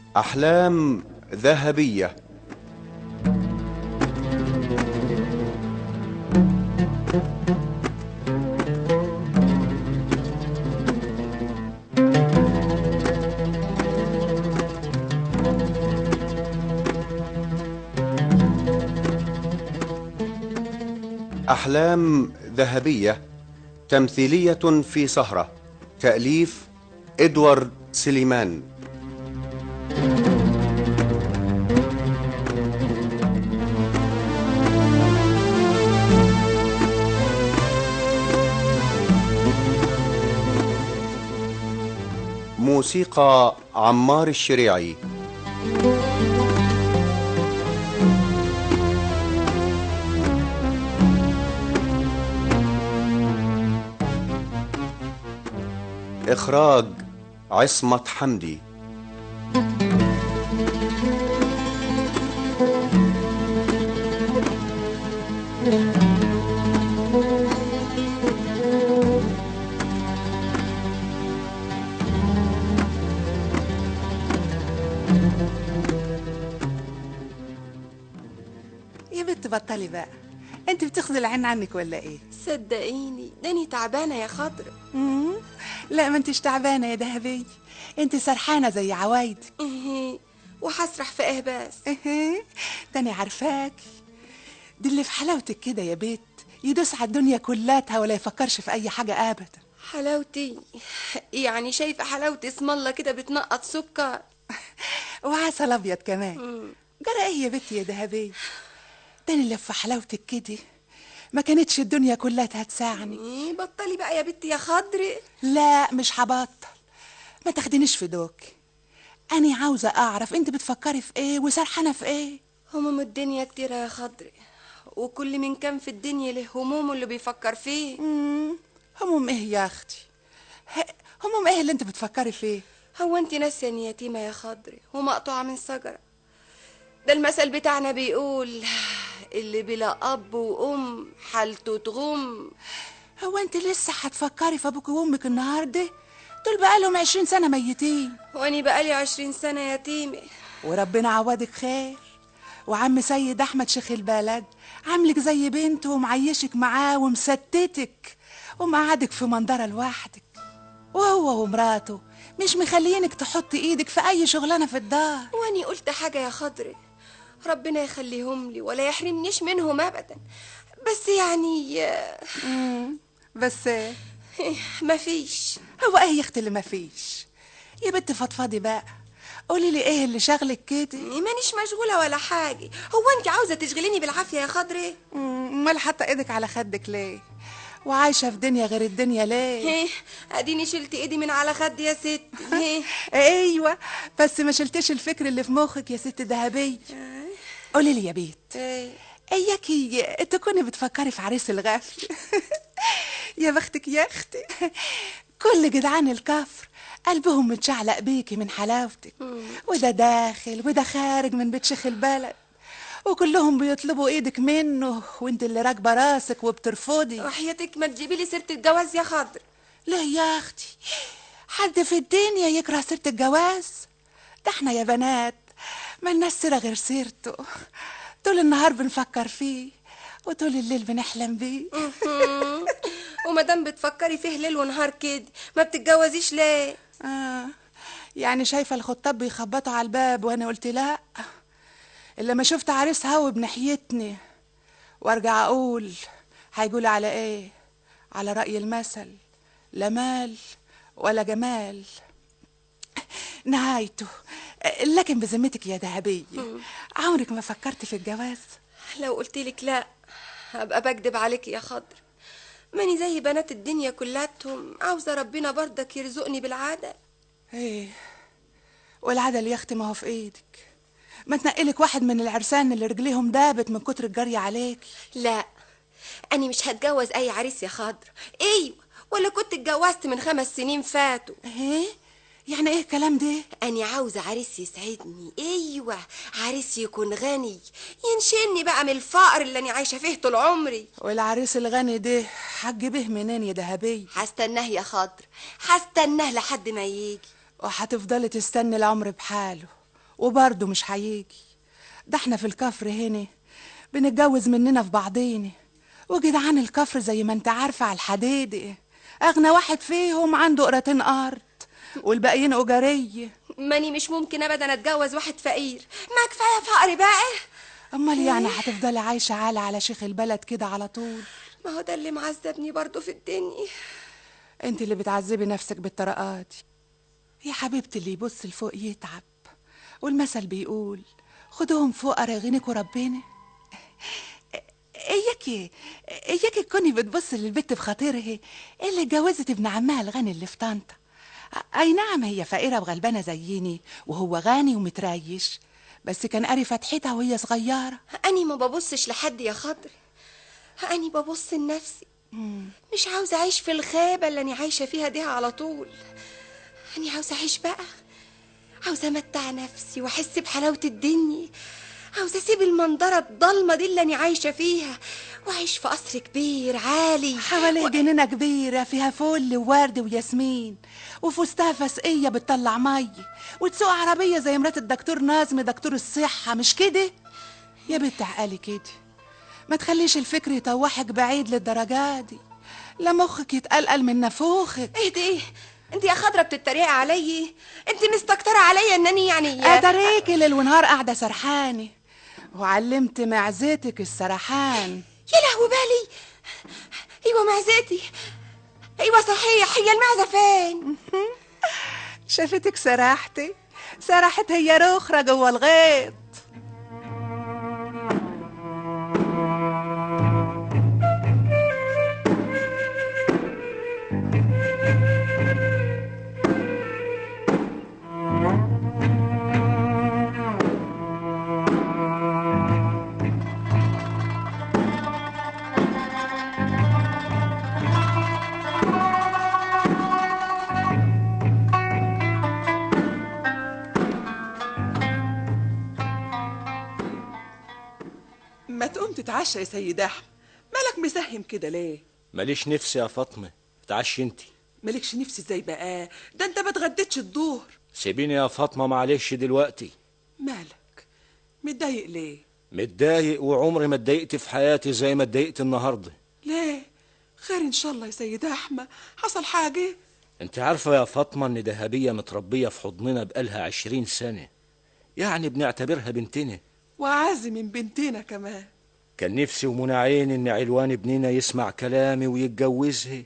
أحلام ذهبية أحلام ذهبية تمثيلية في سهرة تأليف إدوارد سليمان موسيقى عمار الشريعي إخراج عصمت حمدي يا بنت بطلي بقى انت بتاخدي العين عنك ولا ايه صدقيني داني تعبانة يا خضر مم؟ لا ما انتش تعبانه يا دهبي انت سرحانه زي عوايدك إيه وهسرح في ايه بس ايه تاني عارفاكي دي اللي في حلاوتك كده يا بيت يدوس على الدنيا كلاتها ولا يفكرش في اي حاجه ابدا حلاوتي يعني شايفة حلاوة اسم الله كده بتنقط سكر وعسل ابيض كمان مم. جرى ايه يا بنتي يا دهبي تاني اللي في حلاوتك كده ما كانتش الدنيا كلها هتساعني إيه بطلي بقى يا بنتي يا خضر لا مش هبطل ما تاخدينيش في دوك أنا عاوزة أعرف أنت بتفكري في إيه وسرحانة في إيه هموم الدنيا كتيرة يا خضر وكل من كان في الدنيا له همومه اللي بيفكر فيه مم، هموم إيه يا أختي ه- هموم إيه اللي أنت بتفكري فيه هو انت ناسية إني يتيمة يا خضر ومقطوعة من شجرة ده المثل بتاعنا بيقول اللي بلا أب وأم حالته تغم هو أنت لسه هتفكري في أبوك وأمك النهاردة دول بقالهم عشرين سنة ميتين وأني بقالي عشرين سنة يتيمة وربنا عوضك خير وعم سيد أحمد شيخ البلد عاملك زي بنته ومعيشك معاه ومستتك ومقعدك في منظرة لوحدك وهو ومراته مش مخلينك تحط ايدك في اي شغلانه في الدار واني قلت حاجة يا خضر ربنا يخليهم لي ولا يحرمنيش منهم أبدا بس يعني آه، بس مفيش هو ايه يا اختي اللي مفيش يا بنت فضفضي بقى قولي لي ايه اللي شغلك كده مانيش مشغولة ولا حاجة هو انت عاوزة تشغليني بالعافية يا خضر مم، امال حاطه ايدك على خدك ليه وعايشه في دنيا غير الدنيا ليه هيه اديني شلت ايدي من على خدي يا ست هيه ايوه بس ما شلتش الفكر اللي في مخك يا ست ذهبيه قولي لي يا بيت ايه اياكي تكوني بتفكري في عريس الغفل يا بختك يا اختي كل جدعان الكفر قلبهم متشعلق بيكي من حلاوتك وده داخل وده خارج من بيت شيخ البلد وكلهم بيطلبوا ايدك منه وانت اللي راكبه راسك وبترفضي وحياتك ما تجيبي لي سيرة الجواز يا خضر لا يا اختي حد في الدنيا يكره سيرة الجواز ده احنا يا بنات ملناش سيرة غير سيرته طول النهار بنفكر فيه وطول الليل بنحلم بيه وما دام بتفكري فيه ليل ونهار كده ما بتتجوزيش ليه آه يعني شايفة الخطاب بيخبطوا على الباب وانا قلت لا الا ما شفت عريس هوي بناحيتني وارجع اقول هيقول على ايه على رأي المثل لا مال ولا جمال نهايته لكن بذمتك يا ذهبية عمرك ما فكرت في الجواز لو قلت لك لا هبقى بكدب عليك يا خضر ماني زي بنات الدنيا كلاتهم عاوزة ربنا برضك يرزقني بالعادة ايه والعدل يا اختي ما هو في ايدك ما تنقلك واحد من العرسان اللي رجليهم دابت من كتر الجري عليك لا أنا مش هتجوز أي عريس يا خضر أيوة ولا كنت اتجوزت من خمس سنين فاتوا ايه يعني ايه الكلام ده أنا عاوزة عريس يسعدني أيوة عريس يكون غني ينشلني بقى من الفقر اللي أنا عايشة فيه طول عمري والعريس الغني ده هتجيبيه منين يا دهبية هستناه يا خضر هستناه لحد ما يجي وهتفضلي تستني العمر بحاله وبرضه مش هيجي ده احنا في الكفر هنا بنتجوز مننا في بعضينا وجدعان الكفر زي ما انت عارفة على الحديدة أغنى واحد فيهم عنده قراتين أرض والباقيين أجارية ماني مش ممكن ابدا اتجوز واحد فقير ما كفايه فقر بقى أمال يعني هتفضلي عايشة عالة على شيخ البلد كده على طول ما هو ده اللي معذبني برضو في الدنيا انت اللي بتعذبي نفسك بالطرقات دي يا حبيبتي اللي يبص لفوق يتعب والمثل بيقول خدوهم فقراء يغنيكوا ربنا اياكي اياكي تكوني بتبص للبت بخاطرها اللي اتجوزت ابن عمها الغني اللي في طنطا اي نعم هي فقيره وغلبانه زيني وهو غني ومتريش بس كان قاري فتحتها وهي صغيره اني ما ببصش لحد يا خضر اني ببص لنفسي مش عاوزه اعيش في الغابه اللي انا عايشه فيها دي على طول اني عاوزه اعيش بقى عاوزه امتع نفسي واحس بحلاوه الدنيا عاوزه اسيب المنظره الضلمه دي اللي انا عايشه فيها واعيش في قصر كبير عالي حواليه جنينة كبيرة فيها فل وورد وياسمين وفي وسطها فسقية بتطلع مية وتسوق عربية زي مرات الدكتور نازم دكتور الصحة مش كده؟ يا بنت عقلي كده ما تخليش الفكر يطوحك بعيد للدرجة دي لا مخك يتقلقل من نفوخك ايه ده انت يا خضره بتتريقي عليا انت مستكتره عليا انني يعني اتريكي ليل ونهار قاعدة سرحانة وعلمت معزتك السرحان يا لهوي بالي ايوه معزتي ايوه صحيح هي المعزه فين شافتك سرحتي سرحت هي رخرة جوه الغيط ما تقوم تتعشى يا سيد احمد مالك مسهم كده ليه ماليش نفسي يا فاطمة تعشي انتي مالكش نفس ازاي بقى ده انت ما اتغديتش الظهر سيبيني يا فاطمة معلش دلوقتي مالك متضايق ليه متضايق وعمري ما اتضايقت في حياتي زي ما اتضايقت النهاردة ليه خير ان شاء الله يا سيد احمد حصل حاجه انت عارفة يا فاطمة ان دهبية متربية في حضننا بقالها عشرين سنة يعني بنعتبرها بنتنا وعازي من بنتنا كمان كان نفسي ومنى عين ان علوان ابننا يسمع كلامي ويتجوزها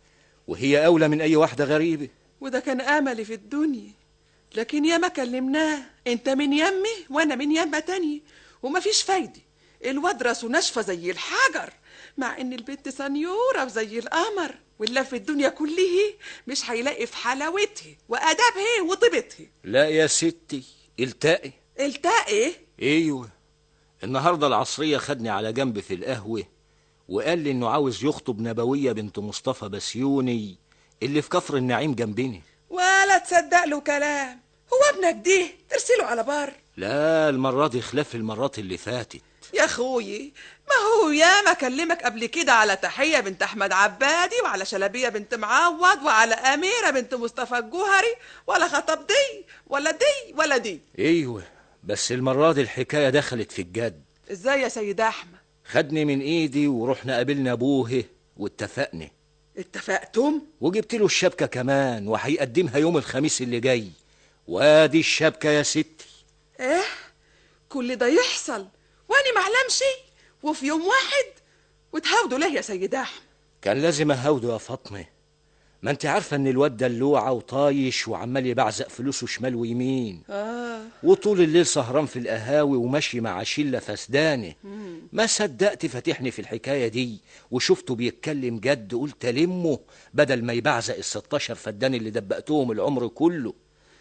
وهي اولى من اي واحدة غريبة وده كان املي في الدنيا لكن ياما كلمناه انت من يمي وانا من يمه تانية ومفيش فايده الواد راسه ناشفه زي الحجر مع ان البنت سنيوره وزي القمر واللي في الدنيا كلها مش هيلاقي في حلاوتها وادابها وطيبتها لا يا ستي التقي التقي ايوه النهارده العصريه خدني على جنب في القهوه وقال لي انه عاوز يخطب نبويه بنت مصطفى بسيوني اللي في كفر النعيم جنبنا ولا تصدق له كلام هو ابنك ده ترسله على بر لا المره دي خلاف المرات اللي فاتت يا اخوي ما هو يا ما كلمك قبل كده على تحية بنت احمد عبادي وعلى شلبية بنت معوض وعلى اميرة بنت مصطفى الجوهري ولا خطب دي ولا دي ولا دي ايوه بس المره دي الحكايه دخلت في الجد ازاي يا سيد احمد خدني من ايدي ورحنا قابلنا ابوه واتفقنا اتفقتم وجبت له الشبكه كمان وهيقدمها يوم الخميس اللي جاي وادي الشبكه يا ستي ايه كل ده يحصل واني معلمش وفي يوم واحد وتهاودوا ليه يا سيد احمد كان لازم اهوده يا فاطمه ما انت عارفه ان الواد دلوعه وطايش وعمال يبعزق فلوسه شمال ويمين اه وطول الليل سهران في القهاوي وماشي مع شله فسدانه ما صدقت فاتحني في الحكايه دي وشفته بيتكلم جد قلت المه بدل ما يبعزق ال 16 فدان اللي دبقتهم العمر كله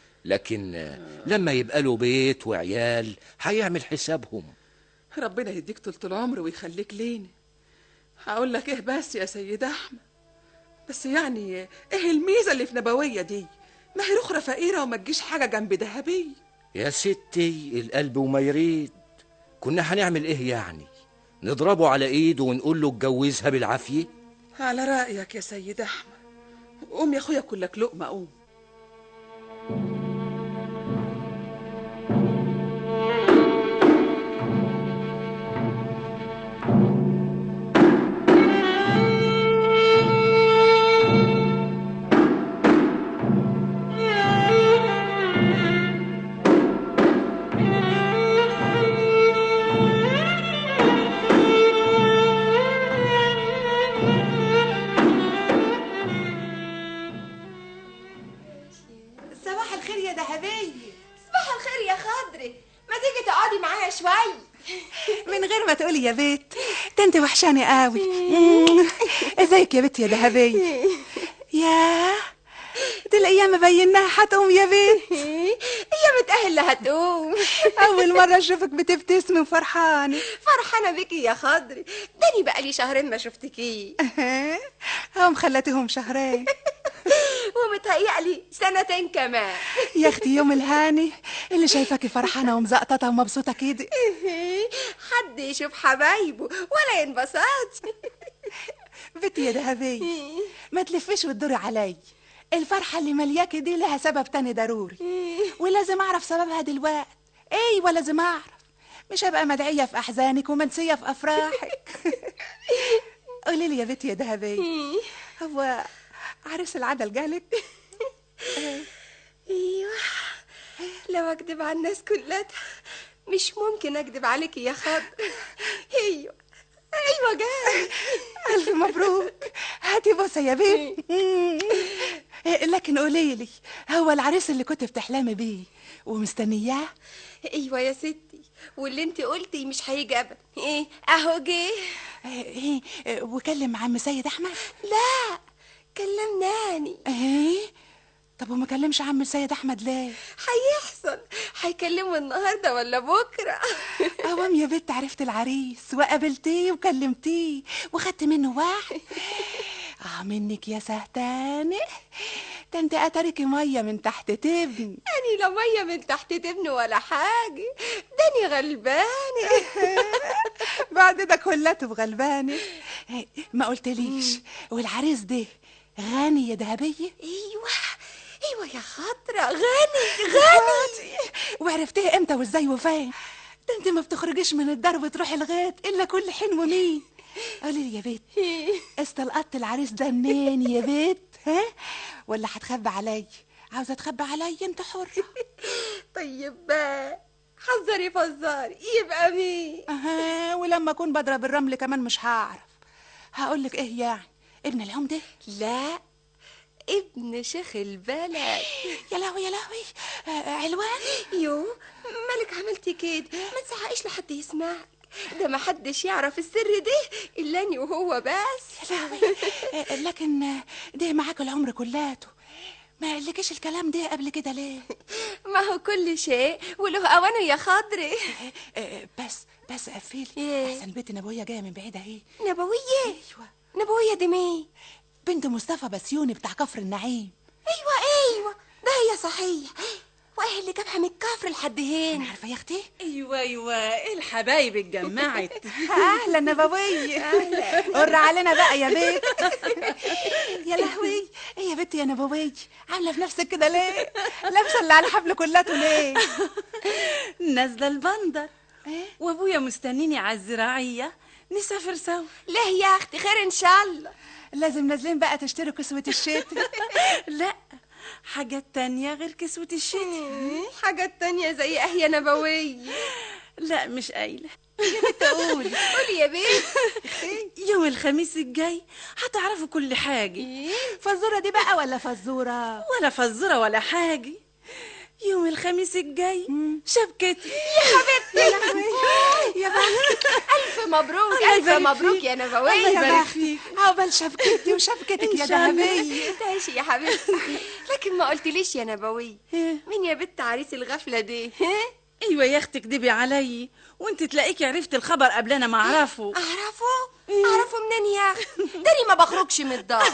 لكن آه، لما يبقى له بيت وعيال هيعمل حسابهم ربنا يديك طولة العمر ويخليك لينا هقول لك ايه بس يا سيد احمد بس يعني ايه الميزه اللي في نبويه دي ما هي اخرى فقيره وما تجيش حاجه جنب ذهبيه يا ستي القلب وما يريد كنا هنعمل ايه يعني نضربه على ايده ونقول له اتجوزها بالعافيه على رايك يا سيد احمد قوم يا اخويا كلك لقمه قوم معايا شوي من غير ما تقولي يا بيت ده انت وحشاني قوي مم. ازيك يا بيت يا ذهبية ياه دي الايام بيناها هتقوم يا بيت هي متأهل هتقوم اول مرة اشوفك بتبتسمي وفرحانة فرحانة بيكي يا خضري داني بقالي شهرين ما شفتكي هم خلتهم شهرين ومتهيألي سنتين كمان يا اختي يوم الهاني اللي شايفاكي فرحانة ومزقططة ومبسوطة كده حد يشوف حبايبه ولا ينبسط بنتي يا ذهبية ما تلفيش وتدوري علي الفرحة اللي ملياكي دي لها سبب تاني ضروري ولازم أعرف سببها دلوقتي أيوة لازم أعرف مش هبقى مدعية في أحزانك ومنسية في أفراحك قولي لي يا بنتي يا ذهبية هو عريس العدل جالك ايوه لو اكذب على الناس كلها مش ممكن اكذب عليكي يا خضر ايوه ايوه جاي ألف مبروك هاتي بوسة يا بنت لكن قولي لي هو العريس اللي كنت بتحلمي بيه ومستنياه ايوه يا ستي واللي انت قلتي مش هيجي ابدا ايه اهو جه ايه إيه، وكلم عم سيد احمد لا كلمناني ايه طب وما كلمش عم سيد احمد ليه هيحصل هيكلمه النهارده ولا بكره اوام يا بنت عرفت العريس وقابلتيه وكلمتيه وخدت منه واحد اه منك يا سهتانه ده انت اتركي ميه من تحت تبن اني لا ميه من تحت تبن ولا حاجه داني غلبانه بعد ده كلته بغلبانه إيه، ما قلتليش والعريس ده غني يا ذهبيه ايوه ايوه يا خضرة غني غني وعرفتيه امتى وازاي وفين ده انت ما بتخرجيش من الدار وتروحي الغيط الا كل حين ومين قولي لي يا بيت استلقطت العريس ده منين يا بيت ها ولا هتخبي علي عاوزه تخبي علي انت حر طيب بقى حذري فزاري يبقى مين اها ولما اكون بضرب الرمل كمان مش هعرف هقول لك ايه يعني ابن العمده لا ابن شيخ البلد يا لهوي يا لهوي آه، علوان يو مالك عملتي كده ما تزعقيش لحد يسمعك ده ما حدش يعرف السر ده الا اني وهو بس يا لهوي آه، لكن آه، ده معاك العمر كلاته ما قالكيش الكلام ده قبل كده ليه ما هو كل شيء وله اوانه يا خضري آه، آه، بس بس قفلي إيه؟ احسن بنت نبويه جايه من بعيد اهي نبويه ايوه نبويه دي مين بنت مصطفى بسيوني بتاع كفر النعيم ايوه ايوه ده هي صحيح وايه اللي جابها من الكفر لحد انا هنا عارفه يا اختي ايوه ايوه الحبايب اتجمعت اهلا نبويه قر علينا بقى يا بيت يا لهوي ايه يا بنتي يا نبويه عامله في نفسك كده ليه لابسه اللي على حبل كلاته ليه نازله البندر إيه؟ وابويا مستنيني على الزراعيه نسافر سوا ليه يا اختي خير ان شاء الله لازم نازلين بقى تشتروا كسوه الشتاء لا حاجات تانية غير كسوة الشتاء حاجات تانية زي اهيا نبوية لا مش قايلة تقولي قولي يا بنت يوم الخميس الجاي هتعرفوا كل حاجة فزوره دي بقى ولا فزوره ولا فزورة ولا حاجة يوم الخميس الجاي شبكتي يا لهوي يا بخت الف مبروك الله الف يبارك مبروك فيك. يا الله نبوية يبارك بخت فيك. عقبال شبكتي وشبكتك إن يا شاء الله. ذهبيه ماشي يا حبيبتي لكن ما قلتليش يا نبوية مين يا بنت عريس الغفلة دي ها؟ ايوه يا اختي كدبي علي وانت تلاقيكي عرفتي الخبر قبل انا ما اعرفه اعرفه اعرفه منين يا اختي داري ما بخرجش من الدار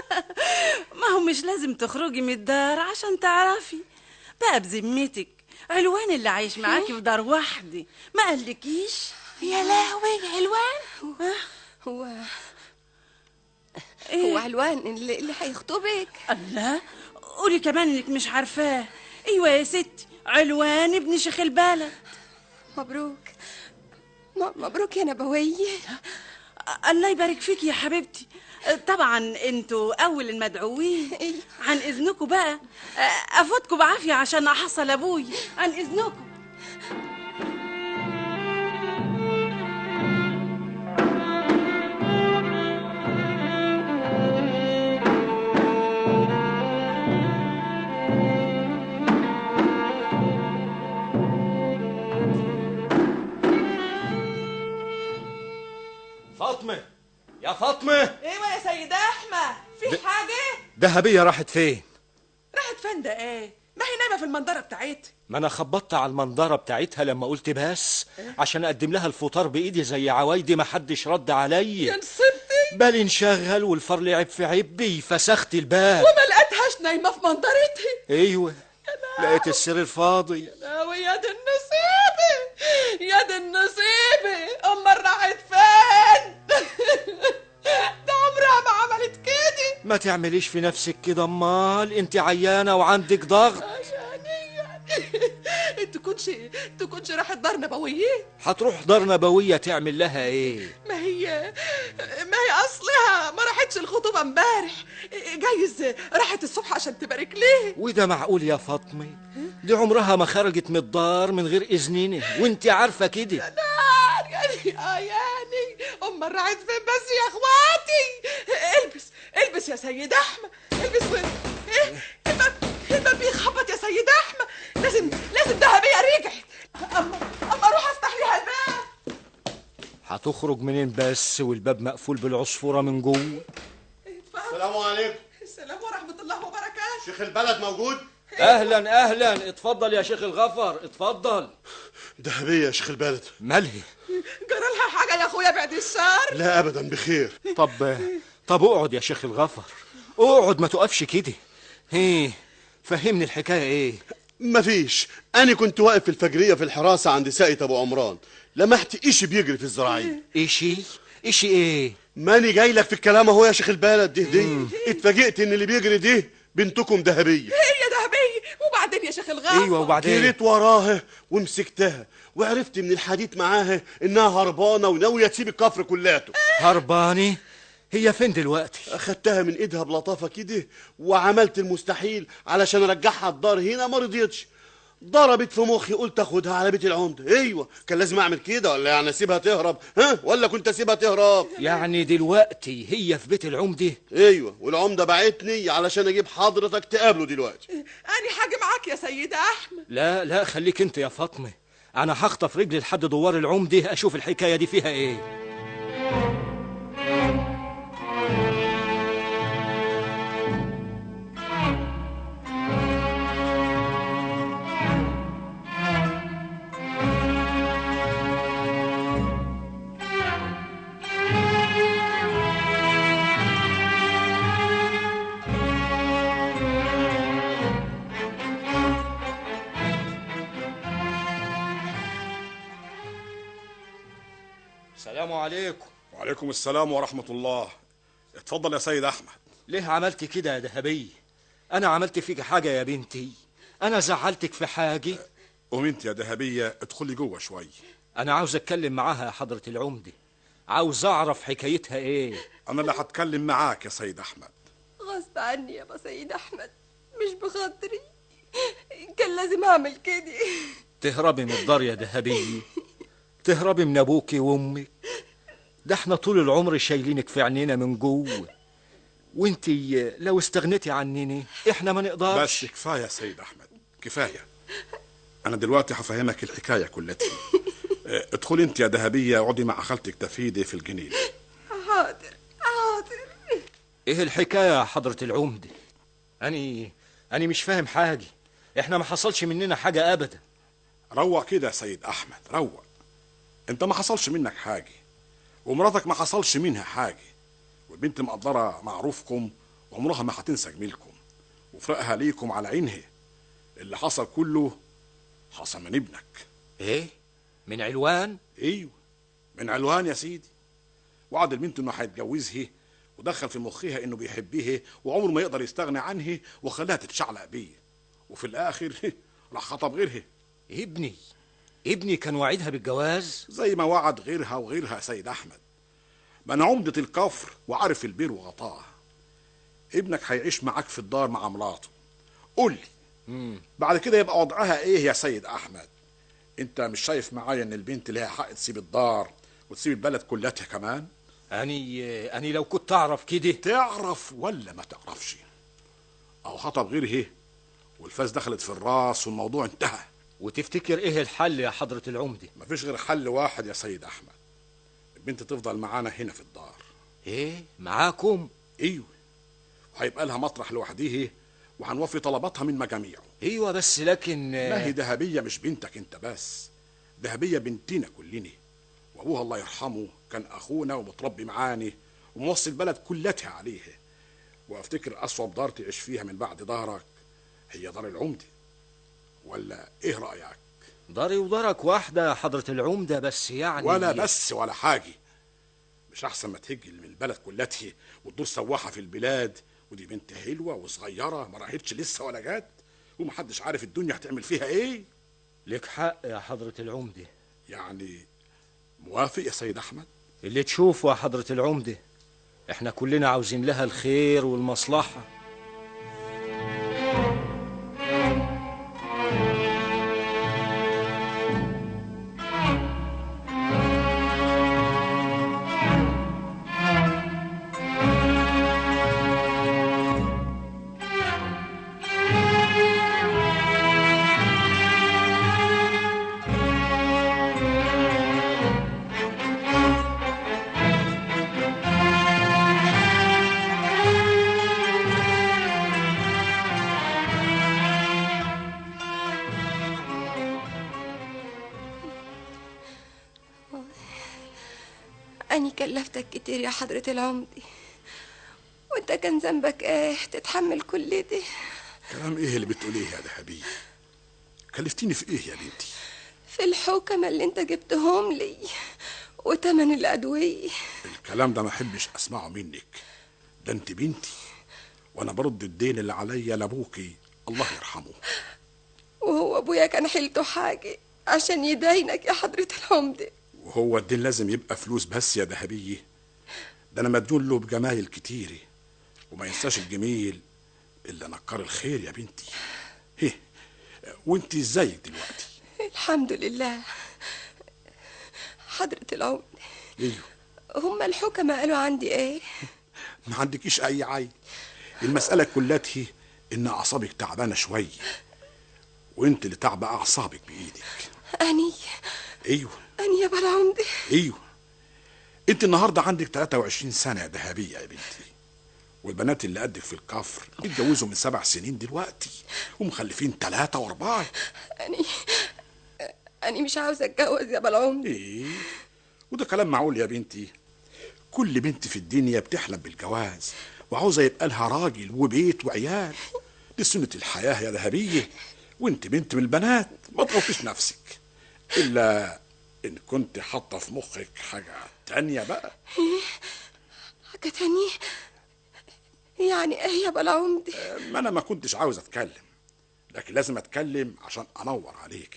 ما هو مش لازم تخرجي من الدار عشان تعرفي بقى بذمتك علوان اللي عايش معاكي في دار وحدي ما قالكيش يا لهوي علوان هو إيه؟ هو علوان اللي, اللي هيخطبك الله قولي كمان انك مش عارفاه ايوه يا ستي علوان ابن شيخ البلد مبروك م- مبروك يا نبوية الله يبارك فيك يا حبيبتي طبعا انتوا اول المدعوين عن اذنكم بقى افوتكم بعافيه عشان احصل ابوي عن اذنكم فاطمه يا فاطمه ايوه يا سيد احمد في حاجه دهبيه راحت فين راحت فين ده ايه ما هي نايمه في المنظره بتاعتها ما انا خبطت على المنظره بتاعتها لما قلت بس عشان اقدم لها الفطار بايدي زي عوايدي ما حدش رد يا عليا نصيبتي بالي انشغل والفار لعب في عبي فسخت الباب وما لقيتهاش نايمه في منظرتها ايوه لقيت السرير فاضي لا يا دي النصيبه يا دي النصيبه امال راحت فين ده عمرها ما عملت كده ما تعمليش في نفسك كده امال انت عيانه وعندك ضغط عشاني يعني تكونش تكونش راحت دار نبويه هتروح دار نبويه تعمل لها ايه ما هي ما هي اصلها ما راحتش الخطوبه امبارح جايز راحت الصبح عشان تبارك ليه وده معقول يا فاطمه دي عمرها ما خرجت من الدار من غير اذننا وانت عارفه كده نار يعني اه يعني امال راحت فين بس يا اخواتي البس البس يا سيد احمد البس و... ايه الباب الباب بيخبط يا سيد احمد لازم لازم دهبيه رجعت اما اما اروح افتح ليها الباب هتخرج منين بس والباب مقفول بالعصفوره من جوه اتفضل السلام عليكم السلام ورحمه الله وبركاته شيخ البلد موجود اهلا اهلا اتفضل يا شيخ الغفر اتفضل دهبية يا شيخ البلد مالهي جرى لها حاجه يا اخويا بعد الشر لا أبدا بخير طب طب اقعد يا شيخ الغفر اقعد ما تقفش كده ايه فهمني الحكايه ايه مفيش أنا كنت واقف في الفجرية في الحراسة عند ساقية أبو عمران لمحت إيشي بيجري في الزراعية ايشي ايشي ايه ماني جاي لك في الكلام أهو يا شيخ البلد دي دي اتفاجئت إن اللي بيجري دي بنتكم دهبية هي دهبيه وبعدين يا شيخ الغافر ايوه وبعدين جريت وراها ومسكتها وعرفت من الحديث معاها إنها هربانة وناوية تسيب الكفر كلاته هرباني هي فين دلوقتي أخدتها من إيدها بلطافة كده وعملت المستحيل علشان أرجعها الدار هنا ما رضيتش ضربت في مخي قلت اخدها على بيت العمده ايوه كان لازم اعمل كده ولا يعني اسيبها تهرب ها ولا كنت اسيبها تهرب يعني دلوقتي هي في بيت العمده ايوه والعمده بعتني علشان اجيب حضرتك تقابله دلوقتي أنا حاجة معاك يا سيد أحمد لا لا خليك انت يا فاطمه انا هخطف رجلي لحد دوار العمده اشوف الحكايه دي فيها ايه السلام عليكم وعليكم السلام ورحمة الله اتفضل يا سيد أحمد ليه عملت كده يا ذهبية انا عملت فيك حاجه يا بنتي انا زعلتك في حاجه قوم انت يا ذهبية ادخلي جوه شوي انا عاوز اتكلم معاها يا حضره العمده عاوز اعرف حكايتها ايه أنا اللي هتكلم معاك يا سيد أحمد غصب عني يا سيد احمد مش بخاطري كان لازم اعمل كده تهربي من الدار يا ذهبية تهربي من ابوكي وامك ده احنا طول العمر شايلينك في عينينا من جوه وانتي لو استغنيتي عنني احنا ما نقدرش بس كفاية يا سيد أحمد كفاية أنا دلوقتي هفهمك الحكاية كلتها اه، ادخلي انت يا ذهبية اقعدي مع خالتك تفيدي في الجنينة حاضر حاضر ايه الحكايه يا حضره العمده اني اني مش فاهم حاجه احنا ما حصلش مننا حاجه ابدا روق كده يا سيد أحمد روق انت ما حصلش منك حاجة ومراتك ما حصلش منها حاجة والبنت مقدرة معروفكم وعمرها ما هتنسى جميلكم وفرقها ليكم على عينها اللي حصل كله حصل من ابنك ايه من علوان ايوه من علوان يا سيدي وعد البنت انه هيتجوزها ودخل في مخها انه بيحبها وعمره ما يقدر يستغنى عنها وخلاها تتشعلق بيه وفي الاخر راح خطب غيرها ابني ابني كان وعدها بالجواز زي ما وعد غيرها وغيرها يا سيد احمد ما انا عمدة الكفر وعارف البير وغطاه ابنك هيعيش معاك في الدار مع مراته قول لي بعد كده يبقى وضعها ايه يا سيد احمد انت مش شايف معايا ان البنت ليها حق تسيب الدار وتسيب البلد كلها كمان اني اني لو كنت اعرف كده تعرف ولا ما تعرفش او خطب غيره والفاس دخلت في الراس والموضوع انتهى وتفتكر ايه الحل يا حضره العمده مفيش غير حل واحد يا سيد احمد البنت تفضل معانا هنا في الدار ايه معاكم ايوه وهيبقى لها مطرح لوحديه وهنوفي طلباتها من مجاميعه ايوه بس لكن ما هي ذهبيه مش بنتك انت بس ذهبيه بنتنا كلنا وابوها الله يرحمه كان اخونا ومتربي معاني وموصي البلد كلتها عليه وافتكر اصعب دار تعيش فيها من بعد دارك هي دار العمده ولا ايه رايك داري ودارك واحدة يا حضرة العمدة بس يعني ولا بس ولا حاجه مش احسن ما تهجل من البلد كلتها وتدور سواحه في البلاد ودي بنت حلوه وصغيره ما راحتش لسه ولا جت ومحدش عارف الدنيا هتعمل فيها ايه لك حق يا حضرة العمدة يعني موافق يا سيد احمد اللي تشوفه يا حضرة العمدة احنا كلنا عاوزين لها الخير والمصلحة أني كلفتك كتير يا حضرة العمدي وانت كان ذنبك ايه تتحمل كل ده كلام ايه اللي بتقوليه يا ذهبيه كلفتيني في ايه يا بنتي في الحوكمة اللي انت جبتهم لي وتمن الأدوية الكلام ده ما احبش اسمعه منك ده انت بنتي وانا برد الدين اللي عليا لابوكي الله يرحمه وهو أبويا كان حيلته حاجة عشان يداينك يا حضرة العمدة وهو الدين لازم يبقى فلوس بس يا ذهبيه ده انا مديون له بجمايل كتيره وما ينساش الجميل الا نكر الخير يا بنتي هيه وانت ازيك دلوقتي الحمد لله حضرة العمدة ايوه هما الحكمة قالوا عندي ايه ما عندكيش اي عيب المساله كلها ان اعصابك تعبانه شويه وانت اللي تعبى اعصابك بايدك أني ايوه أني يا بالعمدة ايوه انت النهارده عندك 23 سنه يا ذهبيه يا بنتي والبنات اللي قدك في الكفر اتجوزوا من سبع سنين دلوقتي ومخلفين ثلاثة وأربعة أني أني مش عاوزة أتجوز يا بالعمدة إيه وده كلام معقول يا بنتي كل بنت في الدنيا بتحلم بالجواز وعاوزة يبقى لها راجل وبيت وعيال دي سنة الحياة يا ذهبية وانت بنت من البنات ما تغطيش نفسك إلا إن كنت حاطة في مخك حاجة تانية بقى حاجة تانية يعني ايه يا بالعمدة ما أنا ما كنتش عاوز أتكلم لكن لازم أتكلم عشان أنور عليكي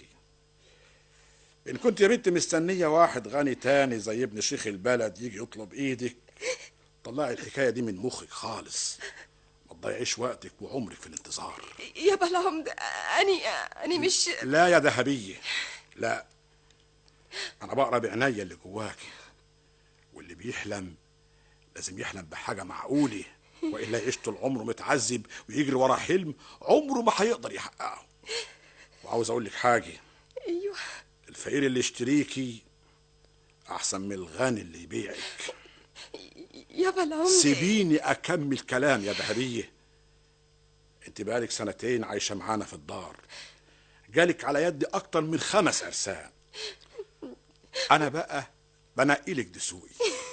إن كنت يا بنت مستنية واحد غني تاني زي ابن شيخ البلد يجي يطلب إيدك طلعي الحكاية دي من مخك خالص ما تضيعيش وقتك وعمرك في الانتظار يا بالعمدة أني أني مش لا يا ذهبية لا أنا بقرا بعناية اللي جواكي واللي بيحلم لازم يحلم بحاجة معقولة وإلا يعيش طول عمره متعذب ويجري ورا حلم عمره ما هيقدر يحققه وعاوز أقول لك حاجة أيوه الفقير اللي يشتريكي أحسن من الغني اللي يبيعك يا بالعمدة سيبيني أكمل كلام يا ذهبية أنت بقالك سنتين عايشة معانا في الدار جالك على يدي أكتر من خمس أرسام أنا بقى بنقلك دسوقي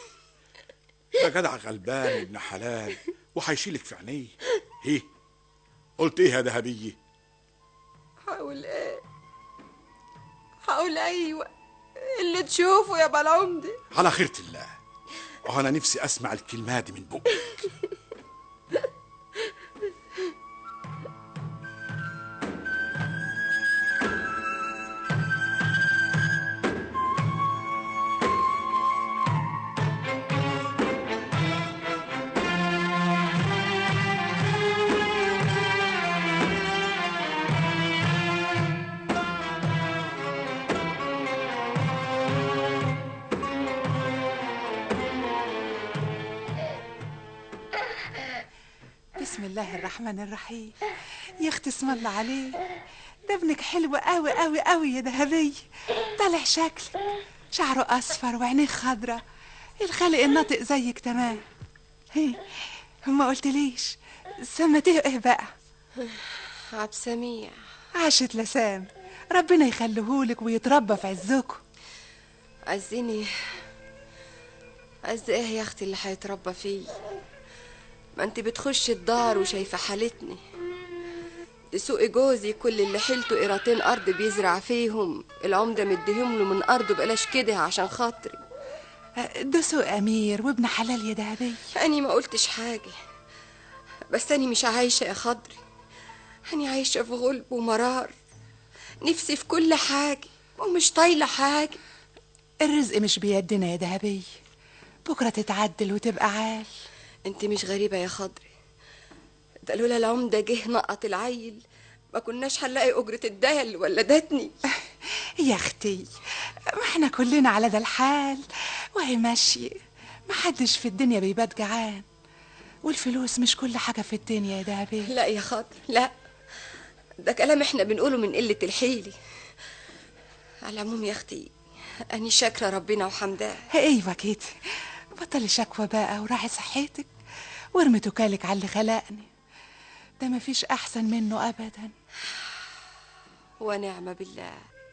ده جدع غلبان ابن حلال وهيشيلك في عينيه ايه قلت ايه يا ذهبيه حاول ايه حاول ايوه اللي تشوفه يا بالعمدة على خيرة الله وانا نفسي اسمع الكلمات دي من بقك بسم الله الرحمن الرحيم يا اختي اسم الله عليه ده ابنك حلو قوي قوي قوي يا ذهبي طالع شكلك شعره اصفر وعينيه خضرة الخالق الناطق زيك تمام هي ما قلتليش سمته ايه بقى عبد سميع عاشت لسام ربنا يخليهولك ويتربى في عزكم عايزيني عايز ايه يا اختي اللي هيتربى فيه ما انت بتخش الدار وشايفه حالتني دي سوق جوزي كل اللي حيلته قيرتين ارض بيزرع فيهم العمده مديهم له من ارضه بلاش كده عشان خاطري ده سوق امير وابن حلال يا دهبي أني ما قلتش حاجة بس أني مش عايشة يا خضري أني عايشة في غلب ومرار نفسي في كل حاجة ومش طايلة حاجة الرزق مش بيدنا يا دهبي بكره تتعدل وتبقى عال انت مش غريبة يا خضري ده لولا العمدة جه نقط العيل ما كناش هنلاقي أجرة الدهل ولا دتني يا اختي ما احنا كلنا على ده الحال وهي ماشية ما حدش في الدنيا بيبات جعان والفلوس مش كل حاجة في الدنيا يا دهبي لا يا خضر لا ده كلام احنا بنقوله من قلة الحيلة على العموم يا أختي أني شاكرة ربنا وحمداه ايوه كده بطلي شكوى بقى وراعي صحتك وارمي توكالك على اللي خلقني ده مفيش احسن منه ابدا ونعم بالله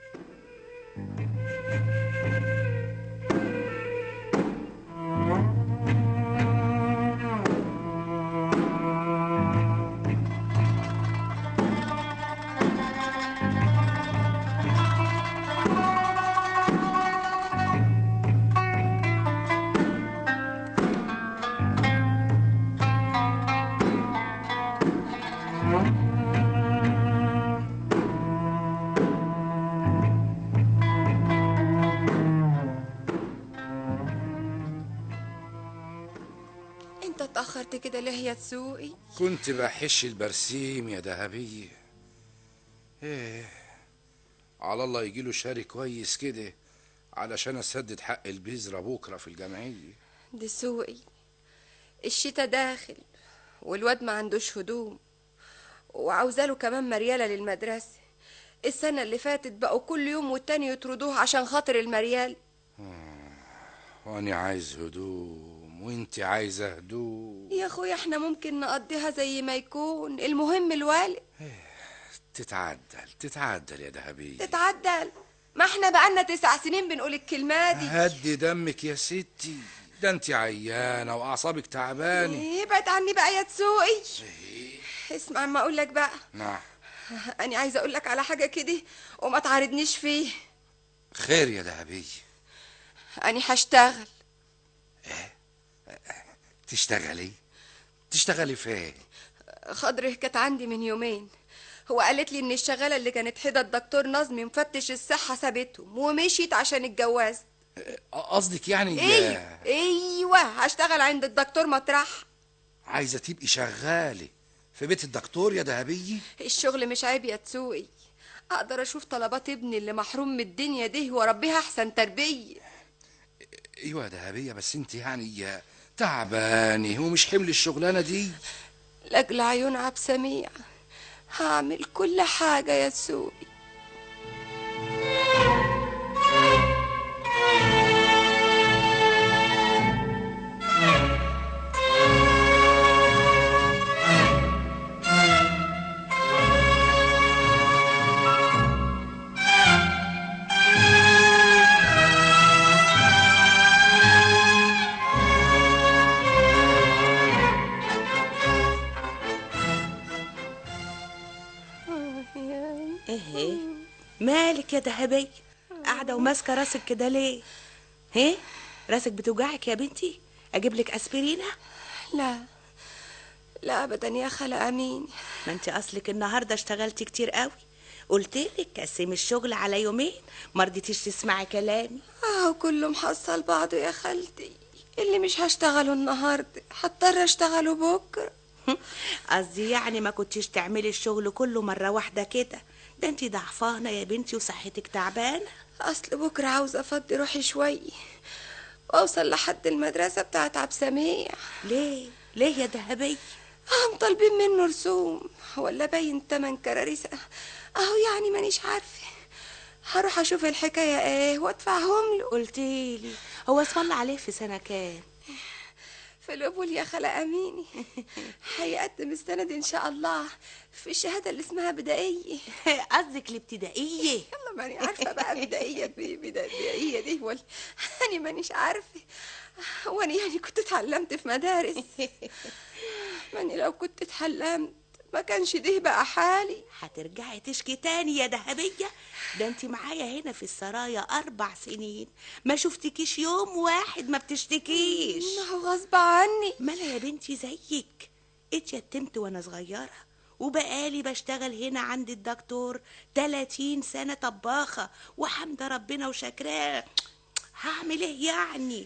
انت اتأخرت كده ليه يا تسوقي كنت بحش البرسيم يا دهبية ايه على الله يجيله شاري كويس كده علشان اسدد حق البذرة بكرة في الجمعية دي سوقي الشتا داخل والواد ما عندوش هدوم وعاوزاله كمان مريالة للمدرسة السنة اللي فاتت بقوا كل يوم والتاني يطردوه عشان خاطر المريال وانا عايز هدوم وانت عايزة هدوم يا اخويا احنا ممكن نقضيها زي ما يكون المهم الوالد تتعدل تتعدل يا دهبية تتعدل ما احنا بقالنا تسع سنين بنقول الكلمة دي هدي دمك يا ستي ده انت عيانة واعصابك تعبانة إيه، ابعد عني بقى يا تسوقي اسمع ما اقول لك بقى نعم انا عايزه اقول لك على حاجه كده وما تعارضنيش فيه خير يا دهبية انا هشتغل تشتغلي تشتغلي فين خضره كانت عندي من يومين هو قالت لي ان الشغاله اللي كانت حدا الدكتور نظمي مفتش الصحه سابتهم ومشيت عشان اتجوزت قصدك يعني ايوه ايوه هشتغل عند الدكتور مطرح عايزة تبقي شغالة في بيت الدكتور يا دهبية الشغل مش عيب يا تسوقي اقدر اشوف طلبات ابني اللي محروم من الدنيا دي واربيها احسن تربيه ايوه يا دهبية بس انت يعني تعبانة ومش حمل الشغلانة دي لاجل عيون عبد سميع هعمل كل حاجه يا تسوقي ايه مالك يا دهبية قاعدة وماسكة راسك كده ليه ايه راسك بتوجعك يا بنتي اجيب لك اسبرينة لا لا ابدا يا خالة امين ما انت اصلك النهارده اشتغلتي كتير قوي قلت لك قسمي الشغل على يومين ما رضيتيش تسمعي كلامي اه كله محصل بعضه يا خالتي اللي مش هشتغله النهارده هضطر اشتغله بكره قصدي يعني ما كنتيش تعملي الشغل كله مرة واحدة كده ده انت ضعفانة يا بنتي وصحتك تعبانة اصل بكره عاوزه افضي روحي شويه واوصل لحد المدرسه بتاعت عبد سميع ليه ليه يا دهبية هم طالبين منه رسوم ولا باين تمن كراريس اهو يعني مانيش عارفه هروح اشوف الحكايه ايه وادفعهم له قلتيلي هو اسم الله عليه في سنة كام في القبول يا خالة أميني هيقدم السند إن شاء الله في الشهادة اللي اسمها بدائية قصدك الابتدائية يلا ماني عارفة بقى بدائية بي- بدا- بدائية دي ولا أنا مانيش عارفة وأنا يعني كنت اتعلمت في مدارس ماني لو كنت اتعلمت ما كانش ده بقى حالي هترجعي تشكي تاني يا دهبية ده انت معايا هنا في السرايا أربع سنين ما شفتكيش يوم واحد ما بتشتكيش ما هو غصب عني ما انا يا بنتي زيك اتيتمت وانا صغيرة وبقالي بشتغل هنا عند الدكتور 30 سنة طباخة وحمد ربنا وشكراه هعمل ايه يعني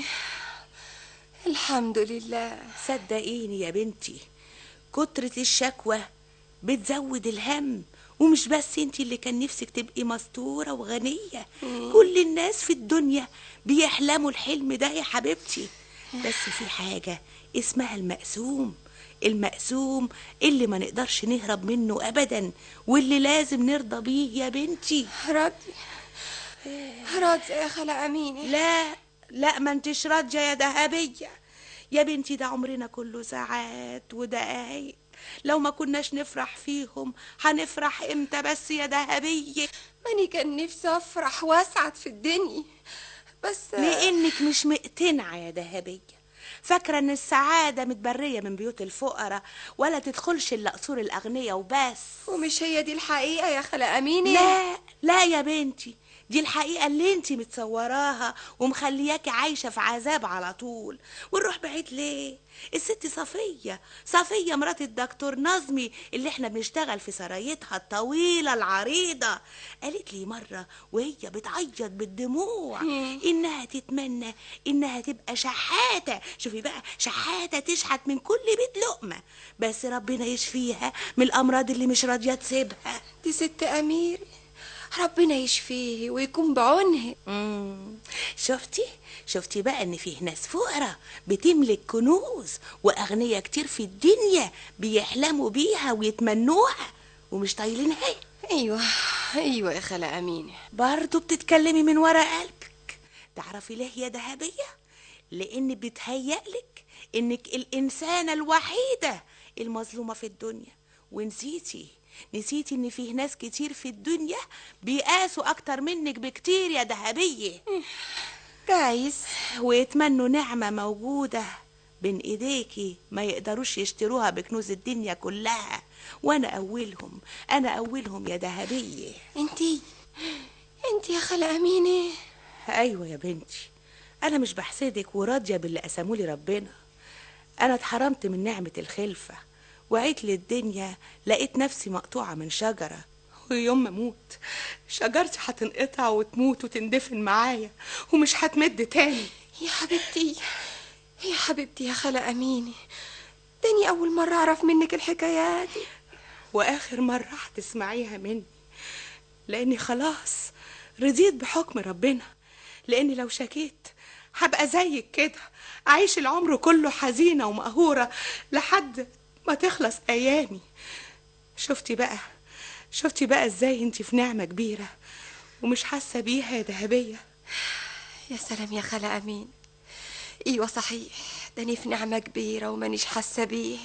الحمد لله صدقيني يا بنتي كترة الشكوى بتزود الهم ومش بس انتي اللي كان نفسك تبقي مستورة وغنية كل الناس في الدنيا بيحلموا الحلم ده يا حبيبتي بس في حاجة اسمها المقسوم المقسوم اللي ما نقدرش نهرب منه ابدا واللي لازم نرضى بيه يا بنتي راضية راضية يا خالة أميني لا لا ما انتش راضية يا دهبية يا بنتي ده عمرنا كله ساعات ودقايق لو ما كناش نفرح فيهم هنفرح امتى بس يا دهبية ماني كان نفسي أفرح وأسعد في الدنيا بس لانك مش مقتنعة يا دهبية فاكرة ان السعادة متبرية من بيوت الفقراء ولا تدخلش الا قصور الاغنياء وبس ومش هي دي الحقيقة يا خالة أميني لا لا يا بنتي دي الحقيقة اللي انتي متصوراها ومخلياكي عايشة في عذاب على طول ونروح بعيد ليه الست صفية صفية مرات الدكتور نظمي اللي احنا بنشتغل في سرايتها الطويلة العريضة قالت لي مرة وهي بتعيط بالدموع انها تتمنى انها تبقى شحاتة شوفي بقى شحاتة تشحت من كل بيت لقمة بس ربنا يشفيها من الامراض اللي مش راضية تسيبها دي ست أمير ربنا يشفيه ويكون بعونها مم. شفتي شفتي بقى ان فيه ناس فقراء بتملك كنوز واغنياء كتير في الدنيا بيحلموا بيها ويتمنوها ومش طايلينها أيوة أيوة يا خالة أمينة برضه بتتكلمي من ورا قلبك تعرفي ليه يا دهبية لان بتهيألك انك الانسانة الوحيدة المظلومة في الدنيا ونسيتي نسيتي ان فيه ناس كتير في الدنيا بيقاسوا اكتر منك بكتير يا دهبية جايز ويتمنوا نعمة موجودة بين ايديكي ما يقدروش يشتروها بكنوز الدنيا كلها وانا اولهم انا اولهم يا دهبية انتي انتي يا خالة أمينة ايوه يا بنتي انا مش بحسدك وراضيه باللي قسمولي ربنا انا اتحرمت من نعمه الخلفه وعيت للدنيا لقيت نفسي مقطوعه من شجره ويوم ما اموت شجرتي هتنقطع وتموت وتندفن معايا ومش هتمد تاني يا حبيبتي يا حبيبتي يا خالة أمينة تاني أول مرة أعرف منك الحكايات دي واخر مره هتسمعيها مني لاني خلاص رضيت بحكم ربنا لاني لو شكيت هبقى زيك كده اعيش العمر كله حزينه ومقهوره لحد ما تخلص ايامي شفتي بقى شفتي بقى ازاي انت في نعمه كبيره ومش حاسه بيها يا ذهبيه يا سلام يا خالة أمين أيوة صحيح داني في نعمة كبيرة ومانيش حاسة بيه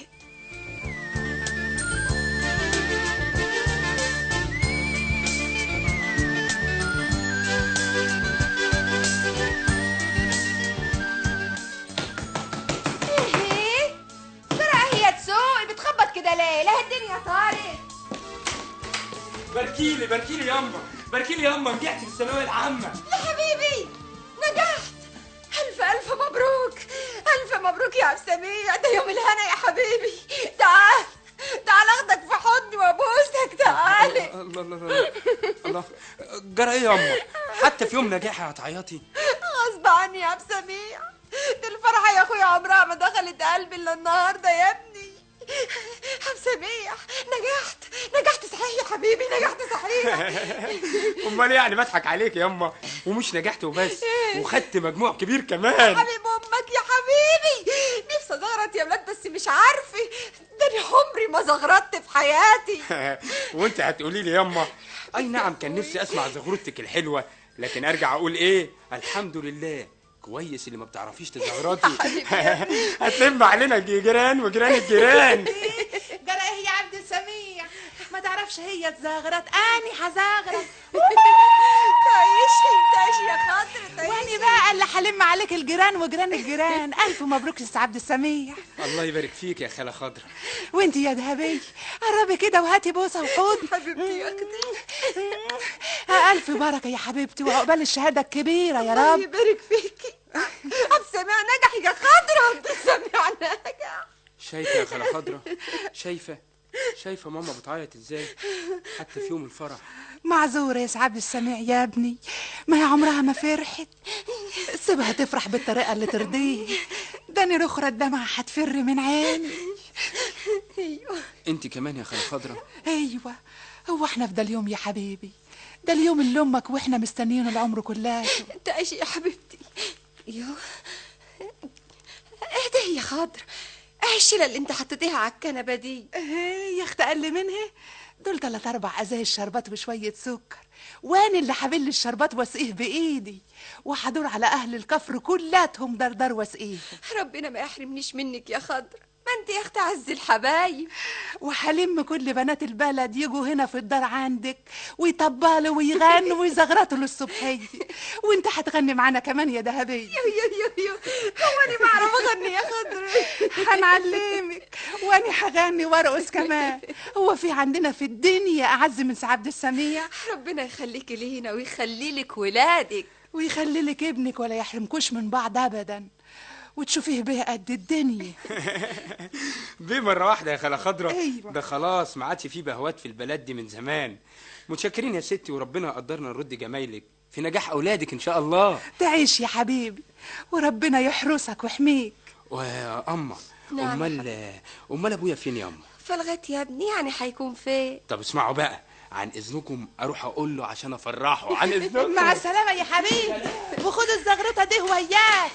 ايه ترى هي تسوق بتخبط كده ليه لا الدنيا طارت باركيلي باركيلي ياما باركيلي ياما نجحت في الثانويه العامه يا حبيبي نجحت ألف ألف مبروك ألف مبروك يا عبد السميع ده يوم الهنا يا حبيبي تعال تعال أخدك في حضني وأبوسك تعال الله الله الله الله جرى ايه ياما حتى في يوم نجاحي هتعيطي غصب عني يا عبد السميع دي الفرحة يا أخويا عمرها ما دخلت قلبي إلا النهاردة يا ابني عبد السميع نجحت نجحت صحيح يا حبيبي نجحت صحيح امال يعني بضحك عليك ياما ومش نجحت وبس وخدت مجموع كبير كمان حبيب امك يا حبيبي نفسي ازغرط يا ولاد بس مش عارفه ده انا عمري ما زغرطت في حياتي وانت هتقولي لي ياما اي نعم كان نفسي اسمع زغرتك الحلوه لكن ارجع اقول ايه الحمد لله كويس اللي ما بتعرفيش تزغرطي هتلم علينا جيران وجيران الجيران جرى ايه يا عبد السميع ما تعرفش هي تزغرط اني هزغرط تعيشي تعيشي يا خاطر تعيشي واني بقى اللي هلم عليك الجيران وجيران الجيران الف مبروك يا أستاذ عبد السميع الله يبارك فيك يا خاله خضرا وانتي يا ذهبية قربي كده وهاتي بوسه وحضن حبيبتي يا اختي الف بركه يا حبيبتي وعقبال الشهاده الكبيره يا الله رب يبارك فيكي عبد السميع نجح يا خاطر عبد السميع نجح شايفه يا خاله خضرا شايفه شايفه ماما بتعيط ازاي حتى في يوم الفرح معذورة يا سعاد السميع يا ابني ما هي عمرها ما فرحت سيبها تفرح بالطريقة اللي ترضيه ده انا رخرة الدمعة هتفر من عيني ايوه انت كمان يا خاله خضرا ايوه هو احنا في ده اليوم يا حبيبي ده اليوم اللي امك واحنا مستنيينه العمر كله تعيشي يا حبيبتي يوه اهدي يا خاطر ايه الشيله اللي انت حطيتيها على الكنبه دي ايه يا اخت اقل منها دول تلات اربع ازايز شربات وشوية سكر وانا اللي حبل الشربات واسقيه بايدي وهدور على اهل الكفر كلاتهم دردر واسقيه ربنا ما يحرمنيش منك يا خضر ما انت يا اختي عز الحبايب وهلم كل بنات البلد يجوا هنا في الدار عندك ويطبلوا ويغنوا ويزغرطوا للصبحية وانت هتغني معانا كمان يا ذهبية يو يو يو يو هو انا بعرف اغني يا خضر هنعلمك وانا هغني وارقص كمان هو في عندنا في الدنيا اعز من سعاد السميع ربنا يخليكي لينا ويخلي لك ولادك ويخلي لك ابنك ولا يحرمكوش من بعض ابدا وتشوفيه بيه قد الدنيا بيه مره واحده يا خاله خضرا أيوة. ده خلاص ما عادش فيه بهوات في البلد دي من زمان متشكرين يا ستي وربنا قدرنا نرد جمايلك في نجاح اولادك ان شاء الله تعيش يا حبيبي وربنا يحرسك ويحميك ويا اما نعم امال امال ابويا فين يا اما فلغت يا ابني يعني هيكون فين طب اسمعوا بقى عن اذنكم اروح اقول له عشان افرحه عن اذنكم مع السلامة يا حبيبي وخد الزغرطة دي وياك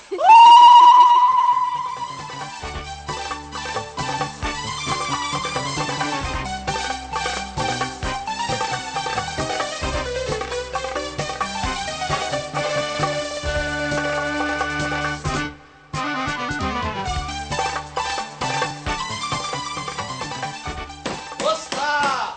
وسطى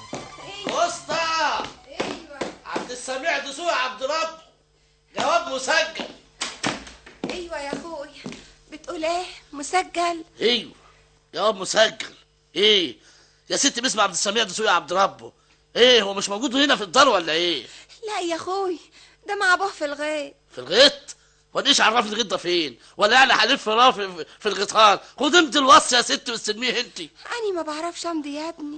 وسطى عبد السميع دسوق عبد رب جواب مسجل ايوه يا اخويا بتقول ايه مسجل ايوه جواب مسجل ايه يا ست باسم عبد السميع دسوق عبد ربه ايه هو مش موجود هنا في الدار ولا ايه لا يا اخوي ده مع ابوه في الغيط في الغيط وانا ايش عرفني الغيط ده فين ولا يعني هلف وراه في, في الغيطان خد انت الوصي يا ست واستلميه انت اني ما بعرفش امضي يا ابني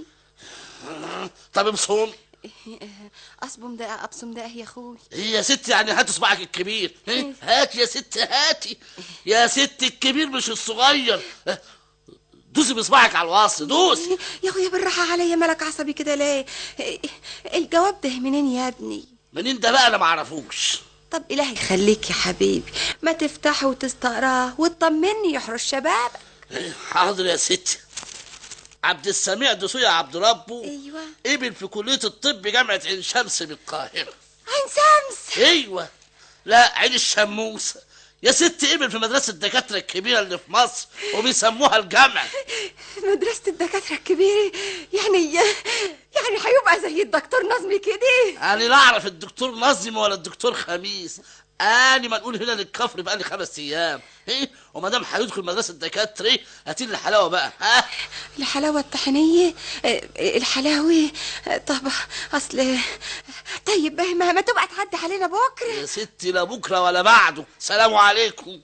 طب ابصم اصبم ده ابصم ده يا اخوي ايه يا ست يعني هات صباعك الكبير إيه؟ هات يا ست هاتي يا ست الكبير مش الصغير اه، دوسي بصباعك على الوصل دوسي يا اخويا بالراحه عليا مالك عصبي كده ليه الجواب ده منين يا ابني منين ده بقى انا معرفوش طب الهي يخليك يا حبيبي ما تفتحه وتستقراه وتطمني يحرس شبابك إيه، حاضر يا ستي عبد السميع دسوقي عبد ربه ايوه قبل في كلية الطب جامعة عين شمس بالقاهرة عين شمس ايوه لا عين الشموسة يا ست قبل في مدرسة الدكاترة الكبيرة اللي في مصر وبيسموها الجامعة مدرسة الدكاترة الكبيرة يعني يعني هيبقى زي الدكتور نظمي كده أنا لا أعرف الدكتور نظم ولا الدكتور خميس أنا ما نقول هنا للكفر بقى لي خمس أيام إيه وما دام هيدخل مدرسة الدكاترة هاتي لي الحلاوة بقى ها الحلاوة الطحينية آه، الحلاوة آه، طب أصل طيب ما, ما تبقى تعدي علينا بكرة يا ستي لا بكرة ولا بعده سلام عليكم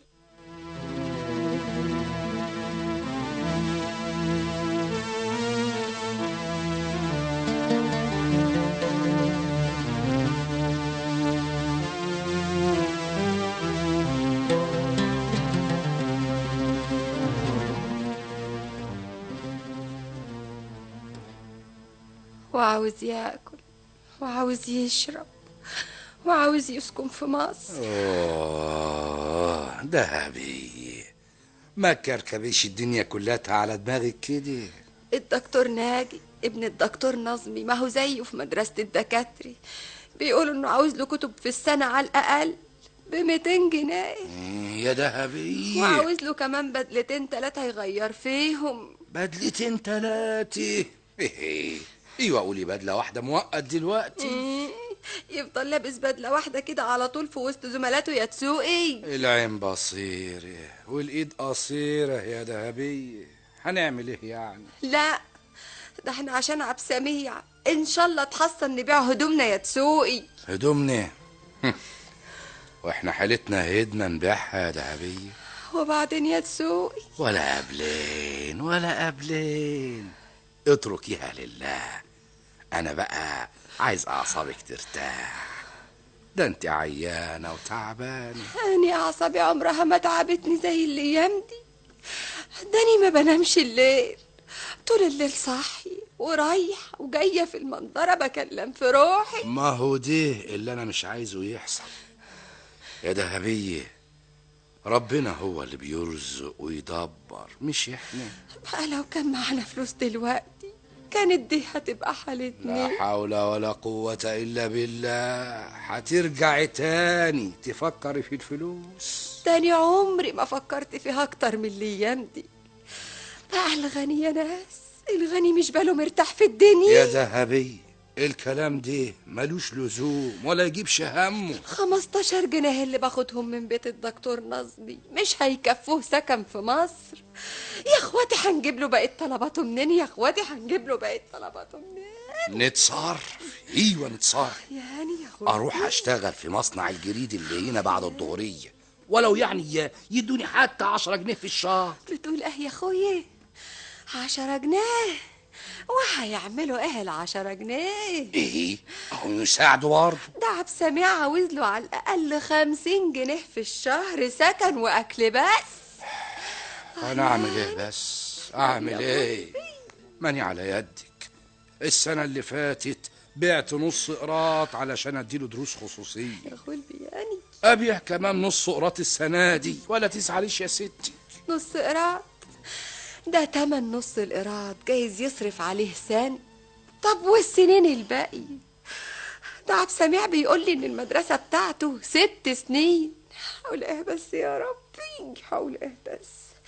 وعاوز ياكل وعاوز يشرب وعاوز يسكن في مصر اوه دهبي ما كركبيش الدنيا كلها على دماغك كده الدكتور ناجي ابن الدكتور نظمي ما هو زيه في مدرسة الدكاترة بيقولوا انه عاوز له كتب في السنة على الأقل ب 200 جنيه يا دهبية وعاوز له كمان بدلتين تلاتة يغير فيهم بدلتين تلاتة ايوه قولي بدلة واحدة موقت دلوقتي مم. يفضل لابس بدلة واحدة كده على طول في وسط زملاته يا تسوقي العين بصيرة والايد قصيرة يا دهبية هنعمل ايه يعني لا ده احنا عشان عبد سميع ان شاء الله تحصل نبيع هدومنا يا تسوقي هدومنا واحنا حالتنا هدنا نبيعها يا دهبية وبعدين يا تسوقي ولا قبلين ولا قبلين اتركيها لله انا بقى عايز اعصابك ترتاح ده انت عيانة وتعبانة أنا أعصابي عمرها ما تعبتني زي الأيام دي داني ما بنامش الليل طول الليل صاحي ورايح وجاية في المنظرة بكلم في روحي ما هو ده اللي انا مش عايزه يحصل يا دهبية ربنا هو اللي بيرزق ويدبر مش احنا بقى لو كان معانا فلوس دلوقتي كانت دي هتبقى لا حالتنا حول ولا قوة إلا بالله هترجعي تاني تفكري في الفلوس تاني عمري ما فكرت فيها أكتر من الأيام دي بقى الغني يا ناس الغني مش باله مرتاح في الدنيا يا ذهبي الكلام ده ملوش لزوم ولا يجيبش همه 15 جنيه اللي باخدهم من بيت الدكتور نظمي مش هيكفوه سكن في مصر يا اخواتي هنجيب له بقية طلباته منين يا اخواتي هنجيب له بقية طلباته منين نتصرف ايوه نتصرف يعني يا اخواتي اروح اشتغل في مصنع الجريد اللي هنا بعد الظهرية ولو يعني يدوني حتى عشرة جنيه في الشهر بتقول اه يا اخويا عشرة جنيه وهيعملوا ايه العشرة جنيه ايه اهو يساعدوا برضه ده عبد سميع عاوز له على الاقل خمسين جنيه في الشهر سكن واكل بس انا اعمل ايه بس اعمل ايه ماني على يدك السنة اللي فاتت بعت نص قراط علشان اديله دروس خصوصية يا اخوي البياني ابيع كمان نص قراط السنة دي ولا تزعليش يا ستي نص قراط ده تمن نص القراط جايز يصرف عليه سنة طب والسنين الباقي ده عبد سميع بيقول لي ان المدرسة بتاعته ست سنين حول ايه بس يا ربي حول ايه بس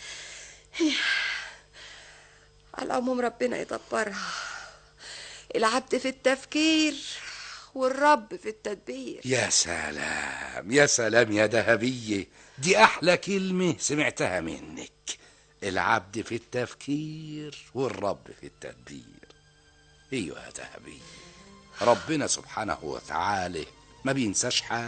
على العموم ربنا يدبرها العبد في التفكير والرب في التدبير يا سلام يا سلام يا ذهبية دي أحلى كلمة سمعتها منك العبد في التفكير والرب في التدبير أيوة يا ذهبية ربنا سبحانه وتعالى ما بينساش حد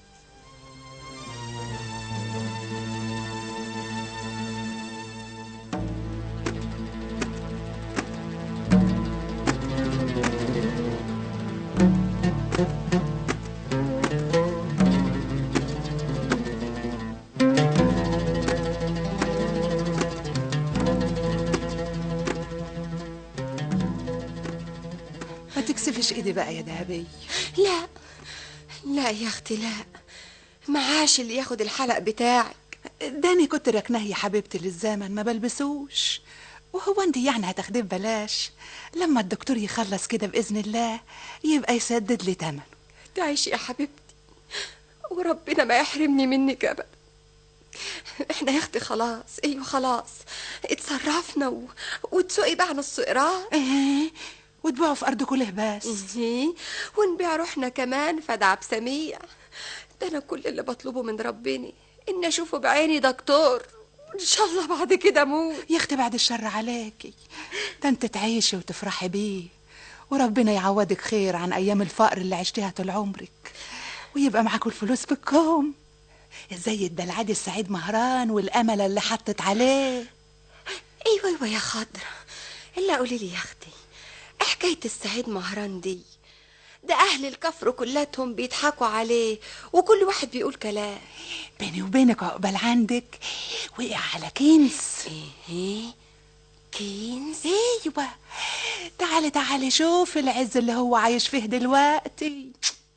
ما تكسفش ايدي بقى يا دهبي لا لا يا اختي لا معاش اللي ياخد الحلق بتاعك داني كنت ركناه يا حبيبتي للزمن ما بلبسوش وهو انت يعني هتاخديه ببلاش لما الدكتور يخلص كده باذن الله يبقى يسدد لي تمنه تعيشي يا حبيبتي وربنا ما يحرمني منك ابدا احنا يا اختي خلاص ايوه خلاص اتصرفنا و... وتسوقي بقى نص قراء ايه وتبيعوا في ارض كله بس ايه ونبيع روحنا كمان فدع بسميع ده انا كل اللي بطلبه من ربنا ان اشوفه بعيني دكتور ان شاء الله بعد كده اموت يا اختي بعد الشر عليكي ده انت تعيشي وتفرحي بيه وربنا يعوضك خير عن ايام الفقر اللي عشتيها طول عمرك ويبقى معاكوا الفلوس بالكوم زي الدلعادي السعيد مهران والامل اللي حطت عليه ايوه ايوه يا خضرة الا قولي لي يا اختي إيه حكايه السعيد مهران دي ده اهل الكفر كلاتهم بيضحكوا عليه وكل واحد بيقول كلام بيني وبينك عقبال عندك وقع على كنز ايه كنز ايوه تعالي تعالي شوف العز اللي هو عايش فيه دلوقتي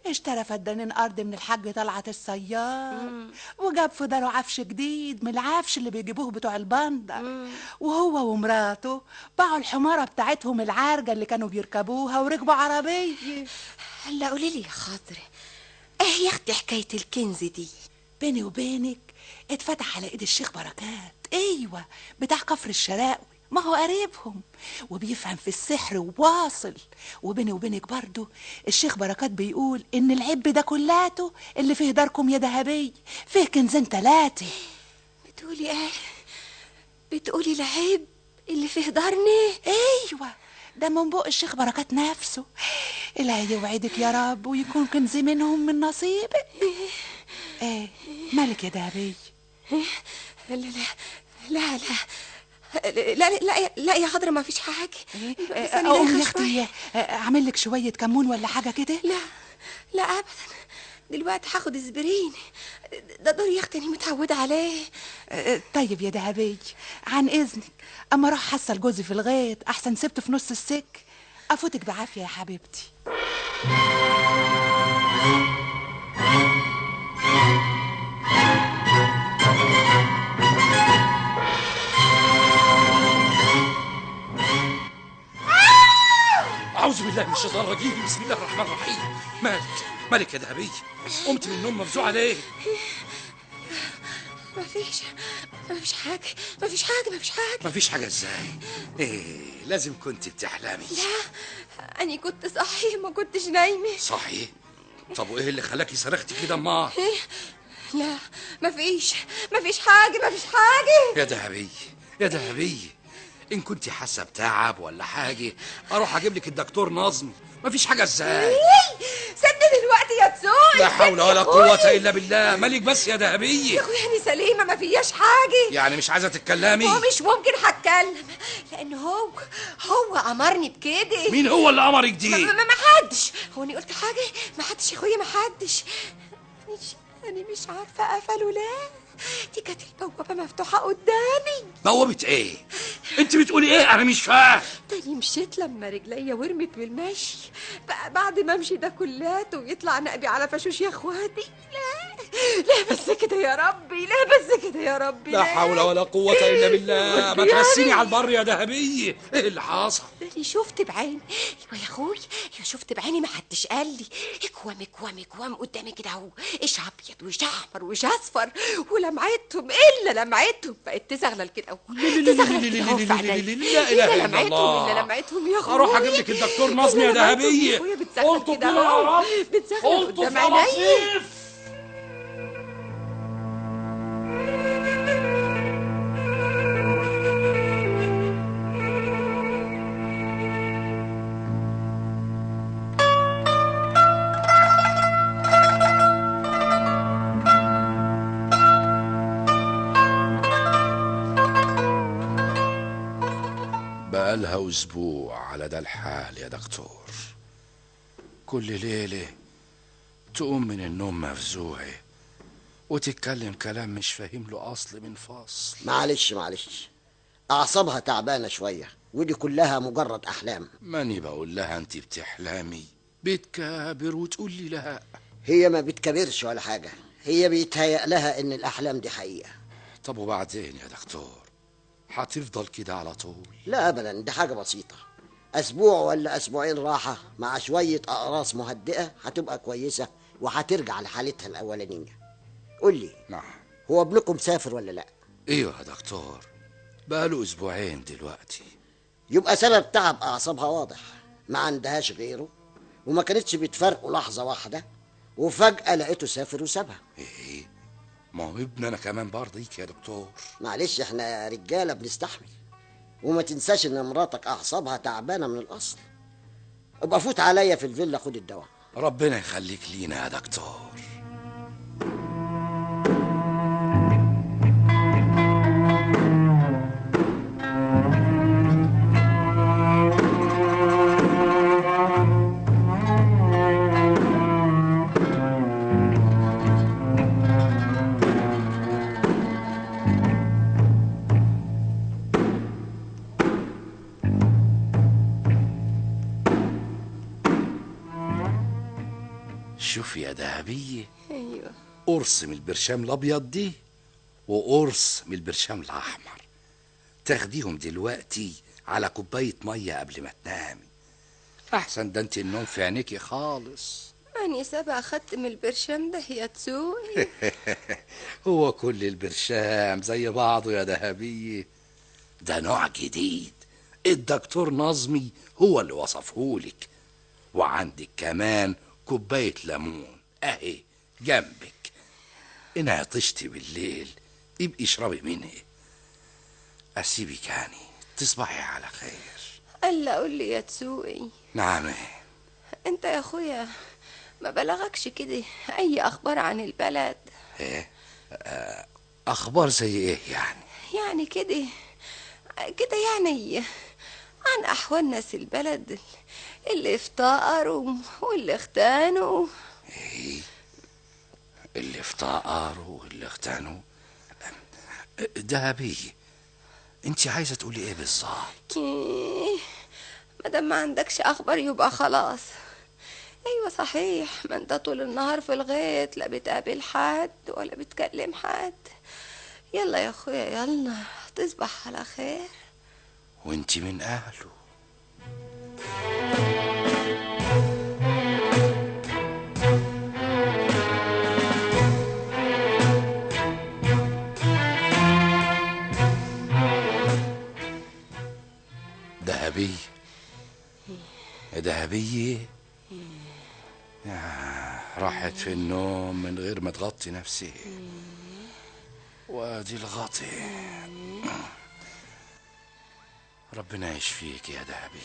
اشترى فدانين ارض من الحاج طلعت الصياد وجاب في داره عفش جديد من العفش اللي بيجيبوه بتوع البندر وهو ومراته باعوا الحماره بتاعتهم العارجه اللي كانوا بيركبوها وركبوا عربيه هلا قولي لي يا خاطر ايه يا اختي حكايه الكنز دي بيني وبينك اتفتح على ايد الشيخ بركات ايوه بتاع كفر الشراقوي ما هو قريبهم وبيفهم في السحر وواصل وبيني وبينك برضو الشيخ بركات بيقول ان العب ده كلاته اللي فيه داركم يا ذهبي فيه كنزين تلاتة بتقولي ايه بتقولي العيب اللي في دارنا ايوه ده من بق الشيخ بركات نفسه الهي يوعدك يا رب ويكون كنز منهم من نصيبك ايه مالك يا ذهبي لا لا لا لا لا لا لا يا خضرة ما فيش حاجة بس أنا اقوم دايخة يا اختي شوية. اعمل لك شويه كمون ولا حاجه كده لا لا ابدا دلوقتي هاخد اسبرين ده دور يا اختي انا متعودة عليه آه، طيب يا دهبي عن اذنك اما اروح حصل جوزي في الغيط احسن سبته في نص السك افوتك بعافيه يا حبيبتي أعوذ بالله من الشيطان الرجيم بسم الله الرحمن الرحيم مالك مالك يا ذهبي قمت من النوم مفزوعة ليه ما فيش ما فيش حاجة ما فيش حاجة ما فيش حاجة مفيش حاجة ازاي ايه لازم كنت بتحلمي لا أنا كنت صحي ما كنتش نايمة صحيح طب وايه اللي خلاكي صرختي كده امال لا ما فيش ما فيش حاجة ما فيش حاجة يا ذهبي يا ذهبي ان كنت حاسه بتعب ولا حاجه اروح اجيب لك الدكتور نظمي مفيش حاجه ازاي سيبني دلوقتي يا تسوي لا حول ولا قوه الا بالله مالك بس يا ذهبي يا اخويا انا سليمة ما فيهاش حاجة يعني مش عايزه تتكلمي هو مش ممكن هتكلم لان هو هو امرني بكده مين هو اللي امرك ما, دي ما, ما حدش هو انا قلت حاجه ما حدش يا اخويا ما حدش انا انا مش عارفه اقفله ليه دي كانت البوابه مفتوحه قدامي بوابه ايه انت بتقولي ايه انا مش فاهم تاني مشيت لما رجليا ورمت بالمشي بقى بعد ما امشي ده كلاته ويطلع نقبي على فشوش يا اخواتي لا لا بس كده يا ربي لا بس كده يا ربي لا حول ولا قوه الا بالله ما يعني- ترسيني على البر يا ذهبي ايه اللي حصل ده اللي شفت بعيني ايوه يا اخوي يا شفت بعيني ما حدش قال لي اكوام اكوام اكوام قدامي كده اهو ايش ابيض وايش احمر وايش اصفر ولمعتهم الا لمعتهم بقت تزغلل كده اهو تزغلل كده اهو في عيني لا اله الا لمعتهم الله الا لمعتهم يا اخوي اروح اجيب لك الدكتور نظمي يا إلا لمعتهم ذهبي يا اخويا بتزغلل قلت كده يا اهو رب بتزغلل قلت قدام يا عيني لطيف بقالها أسبوع على ده الحال يا دكتور كل ليلة تقوم من النوم مفزوعة وتتكلم كلام مش فاهم له أصل من فصل معلش معلش أعصابها تعبانة شوية ودي كلها مجرد أحلام ماني بقول لها أنت بتحلمي بتكابر وتقول لي لا هي ما بتكبرش ولا حاجة هي بيتهيأ لها إن الأحلام دي حقيقة طب وبعدين يا دكتور هتفضل كده على طول لا أبدا دي حاجة بسيطة أسبوع ولا أسبوعين راحة مع شوية أقراص مهدئة هتبقى كويسة وهترجع لحالتها الأولانية قول لي نعم هو ابنكم سافر ولا لا ايوه يا دكتور بقاله اسبوعين دلوقتي يبقى سبب تعب أعصابها واضح ما عندهاش غيره وما كانتش بتفرقوا لحظة واحدة وفجأة لقيته سافر وسابها ايه ما هو ابن انا كمان برضيك يا دكتور معلش احنا رجالة بنستحمل وما تنساش ان مراتك اعصابها تعبانة من الاصل ابقى فوت عليا في الفيلا خد الدواء ربنا يخليك لينا يا دكتور شوف يا دهبية ايوه قرص من البرشام الابيض دي وقرص من البرشام الاحمر تاخديهم دلوقتي على كوبايه ميه قبل ما تنامي احسن ده انت النوم في عينيكي خالص أني سبع أخدت من البرشام ده يا تسوقي هو كل البرشام زي بعضه يا دهبية ده نوع جديد الدكتور نظمي هو اللي وصفهولك وعندك كمان كوباية ليمون اهي جنبك إن عطشتي بالليل يبقى اشربي منها أسيبك يعني تصبحي على خير ألا قول لي يا تسوقي نعم أنت يا أخويا ما بلغكش كده أي أخبار عن البلد ايه آه، أخبار زي إيه يعني يعني كده كده يعني عن أحوال ناس البلد اللي افتقروا واللي اختانوا اللي افتقروا واللي اختنوا دهبية انت عايزة تقولي ايه بالظبط إيه، مادام ما عندكش أخبار يبقى خلاص أيوة صحيح ما أنت طول النهار في الغيط لا بتقابل حد ولا بتكلم حد يلا يا أخويا يلا تصبح على خير وانت من اهله دهبية يا دهبية آه، راحت في النوم من غير ما تغطي نفسها وادي الغطي ربنا يشفيك يا دهبي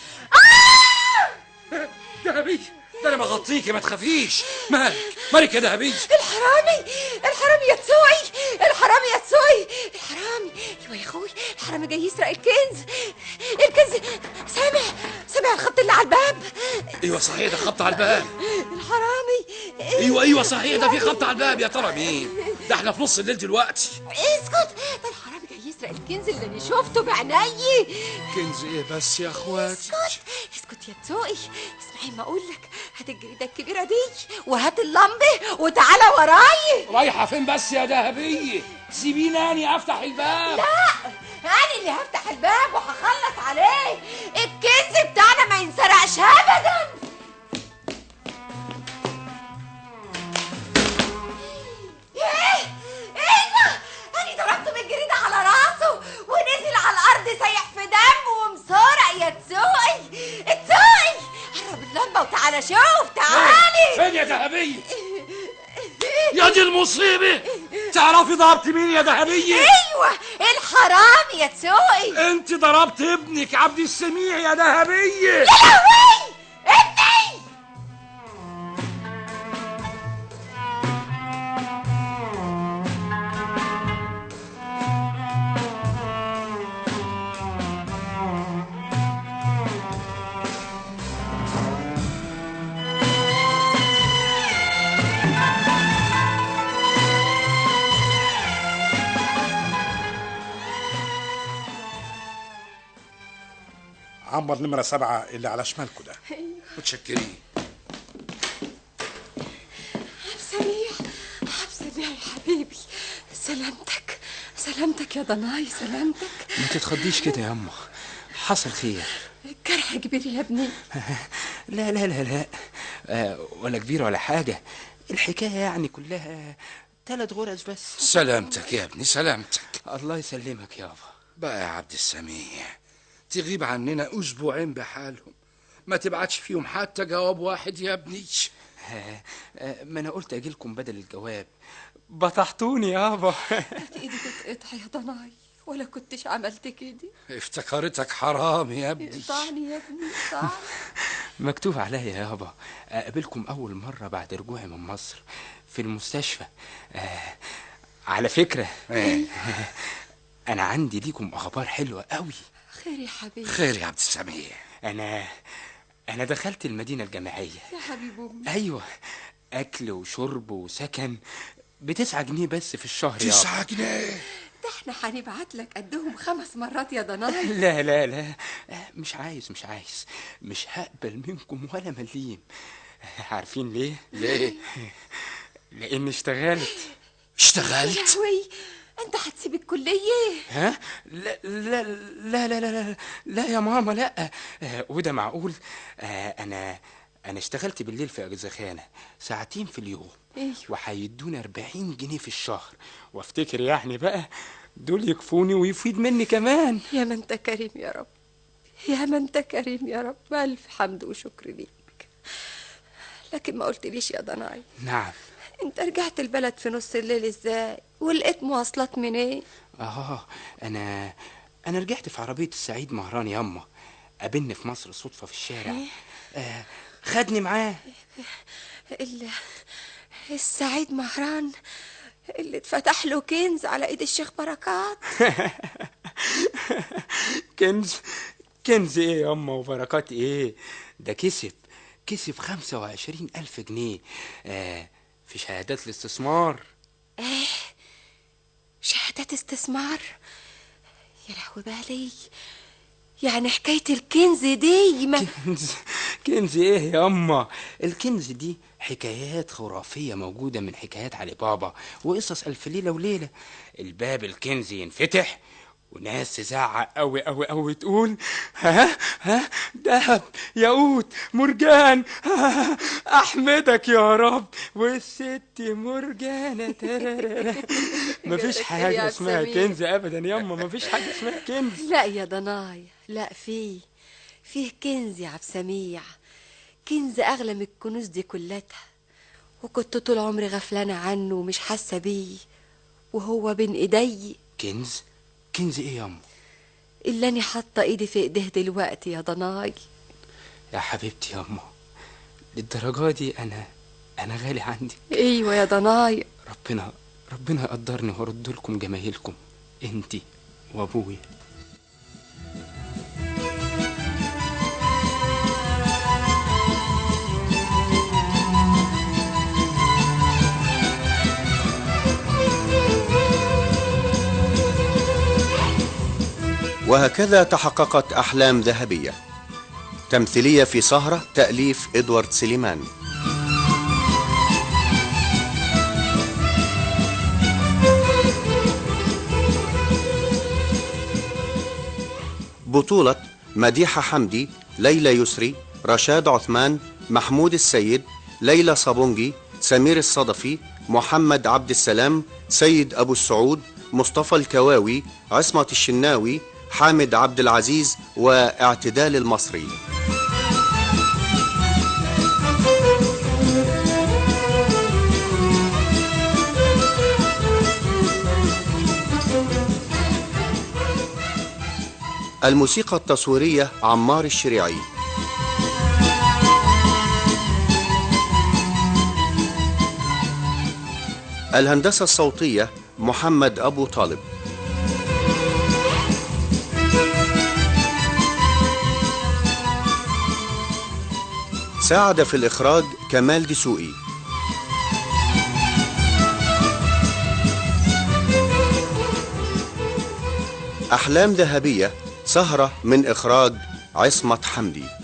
دهبي ده انا بغطيكي ما تخافيش مالك مالك يا دهبي الحرامي الحرامي يا تسوعي الحرامي يا تسوعي الحرامي ايوه يا اخوي الحرامي جاي يسرق الكنز الكنز سامع سامع الخط اللي على الباب ايوه صحيح ده خبط على الباب الحرامي ايوه ايوه صحيح ده في خبط على الباب يا ترى مين ده احنا في نص الليل دلوقتي اسكت ده الحرامي جاي يسرق الكنز اللي انا شفته بعيني كنز ايه بس يا اخواتي اسكت اسكت يا تسوقي اسمعي ما اقول لك هات الجريده الكبيره دي وهات اللمبه وتعالى وراي رايحه فين بس يا دهبيه سيبيني اني افتح الباب لا انا اللي هفتح الباب وهخلص عليه الكنز بتاعنا ما ينسرقش ابدا ايه ايه ده انا ضربته بالجريده على راسه ونزل على الارض سايح في دم ومسرق يا تسوقي تسوقي قرب اللمبه وتعالى شوف تعالي فين يا دهبيه يا دي المصيبه تعرفي ضربت مين يا دهبيه ايوه الحرامي يا تسوقي انت ضربت ابنك عبد السميع يا دهبيه يا لهوي ابني عنبر نمرة سبعة اللي على شمالكوا ده متشكرين سميع عبد سميع يا حبيبي سلامتك سلامتك يا ضناي سلامتك ما تتخضيش كده يا أمه حصل خير الجرح كبير يا ابني لا لا لا لا آه ولا كبير ولا حاجة الحكاية يعني كلها ثلاث غرز بس سلامتك يا ابني سلامتك الله يسلمك يابا بقى يا عبد السميع تغيب عننا اسبوعين بحالهم ما تبعتش فيهم حتى جواب واحد يا ابني آه آه ما انا قلت اجي لكم بدل الجواب بطحتوني يابا ايدي تتقطع يا ضناي ولا كنتش عملت كده افتكرتك حرام يا ابني اقطعني يا ابني اقطعني مكتوب عليا يابا اقابلكم اول مرة بعد رجوعي من مصر في المستشفى آه على فكرة إيه؟ انا عندي ليكم اخبار حلوة قوي خير يا حبيبي خير يا عبد السميع انا انا دخلت المدينة الجامعية يا حبيب امي ايوه اكل وشرب وسكن بتسعة جنيه بس في الشهر يابا تسعة جنيه ده احنا هنبعت لك قدهم خمس مرات يا ضناي لا لا لا مش عايز مش عايز مش هقبل منكم ولا مليم عارفين ليه ليه لاني اشتغلت اشتغلت لهوي انت هتسيب الكليه ها لا لا لا لا لا لا, لا يا ماما لا آه، وده معقول آه، انا انا اشتغلت بالليل في اجزخانه ساعتين في اليوم ايوه وهيدوني 40 جنيه في الشهر وافتكر يعني بقى دول يكفوني ويفيد مني كمان يا ما انت كريم يا رب يا ما انت كريم يا رب الف حمد وشكر ليك لكن ما قلتليش يا ضناي نعم انت رجعت البلد في نص الليل ازاي ولقيت مواصلات منين اه انا انا رجعت في عربيه السعيد مهران ياما قابلني في مصر صدفه في الشارع آه خدني معاه ال... السعيد مهران اللي اتفتح له كنز على ايد الشيخ بركات كنز كنز ايه ياما وبركات ايه ده كسب كسب خمسة وعشرين ألف جنيه آه في شهادات الاستثمار ايه شهادات استثمار يا لهوي بالي يعني حكاية الكنز دي ما كنز كنز ايه ياما الكنز دي حكايات خرافية موجودة من حكايات علي بابا وقصص ألف ليلة وليلة الباب الكنز ينفتح وناس تزعق قوي قوي قوي تقول ها ها دهب ياقوت مرجان ها احمدك يا رب والست مرجانة ترارارا. مفيش يا حاجة اسمها سمير. كنز ابدا ياما مفيش حاجة اسمها كنز لا يا ضناي لا فيه فيه كنز يا عبد سميع كنز اغلى من الكنوز دي كلها وكنت طول عمري غفلانة عنه ومش حاسة بيه وهو بين ايدي كنز كنز ايه ياما اللي انا حاطة ايدي في ايديه دلوقتي يا ضناي يا حبيبتي ياما للدرجة دي انا انا غالي عندي ايوه يا ضناي ربنا ربنا يقدرني وارد لكم جمايلكم انتي وابويا وهكذا تحققت أحلام ذهبية تمثيلية في سهرة تأليف إدوارد سليمان بطولة مديحة حمدي ليلى يسري رشاد عثمان محمود السيد ليلى صابونجي سمير الصدفي محمد عبد السلام سيد أبو السعود مصطفى الكواوي عصمة الشناوي حامد عبد العزيز واعتدال المصري الموسيقى التصويرية عمار الشريعي الهندسة الصوتية محمد أبو طالب ساعد في الإخراج كمال دسوقي أحلام ذهبية سهرة من إخراج عصمت حمدي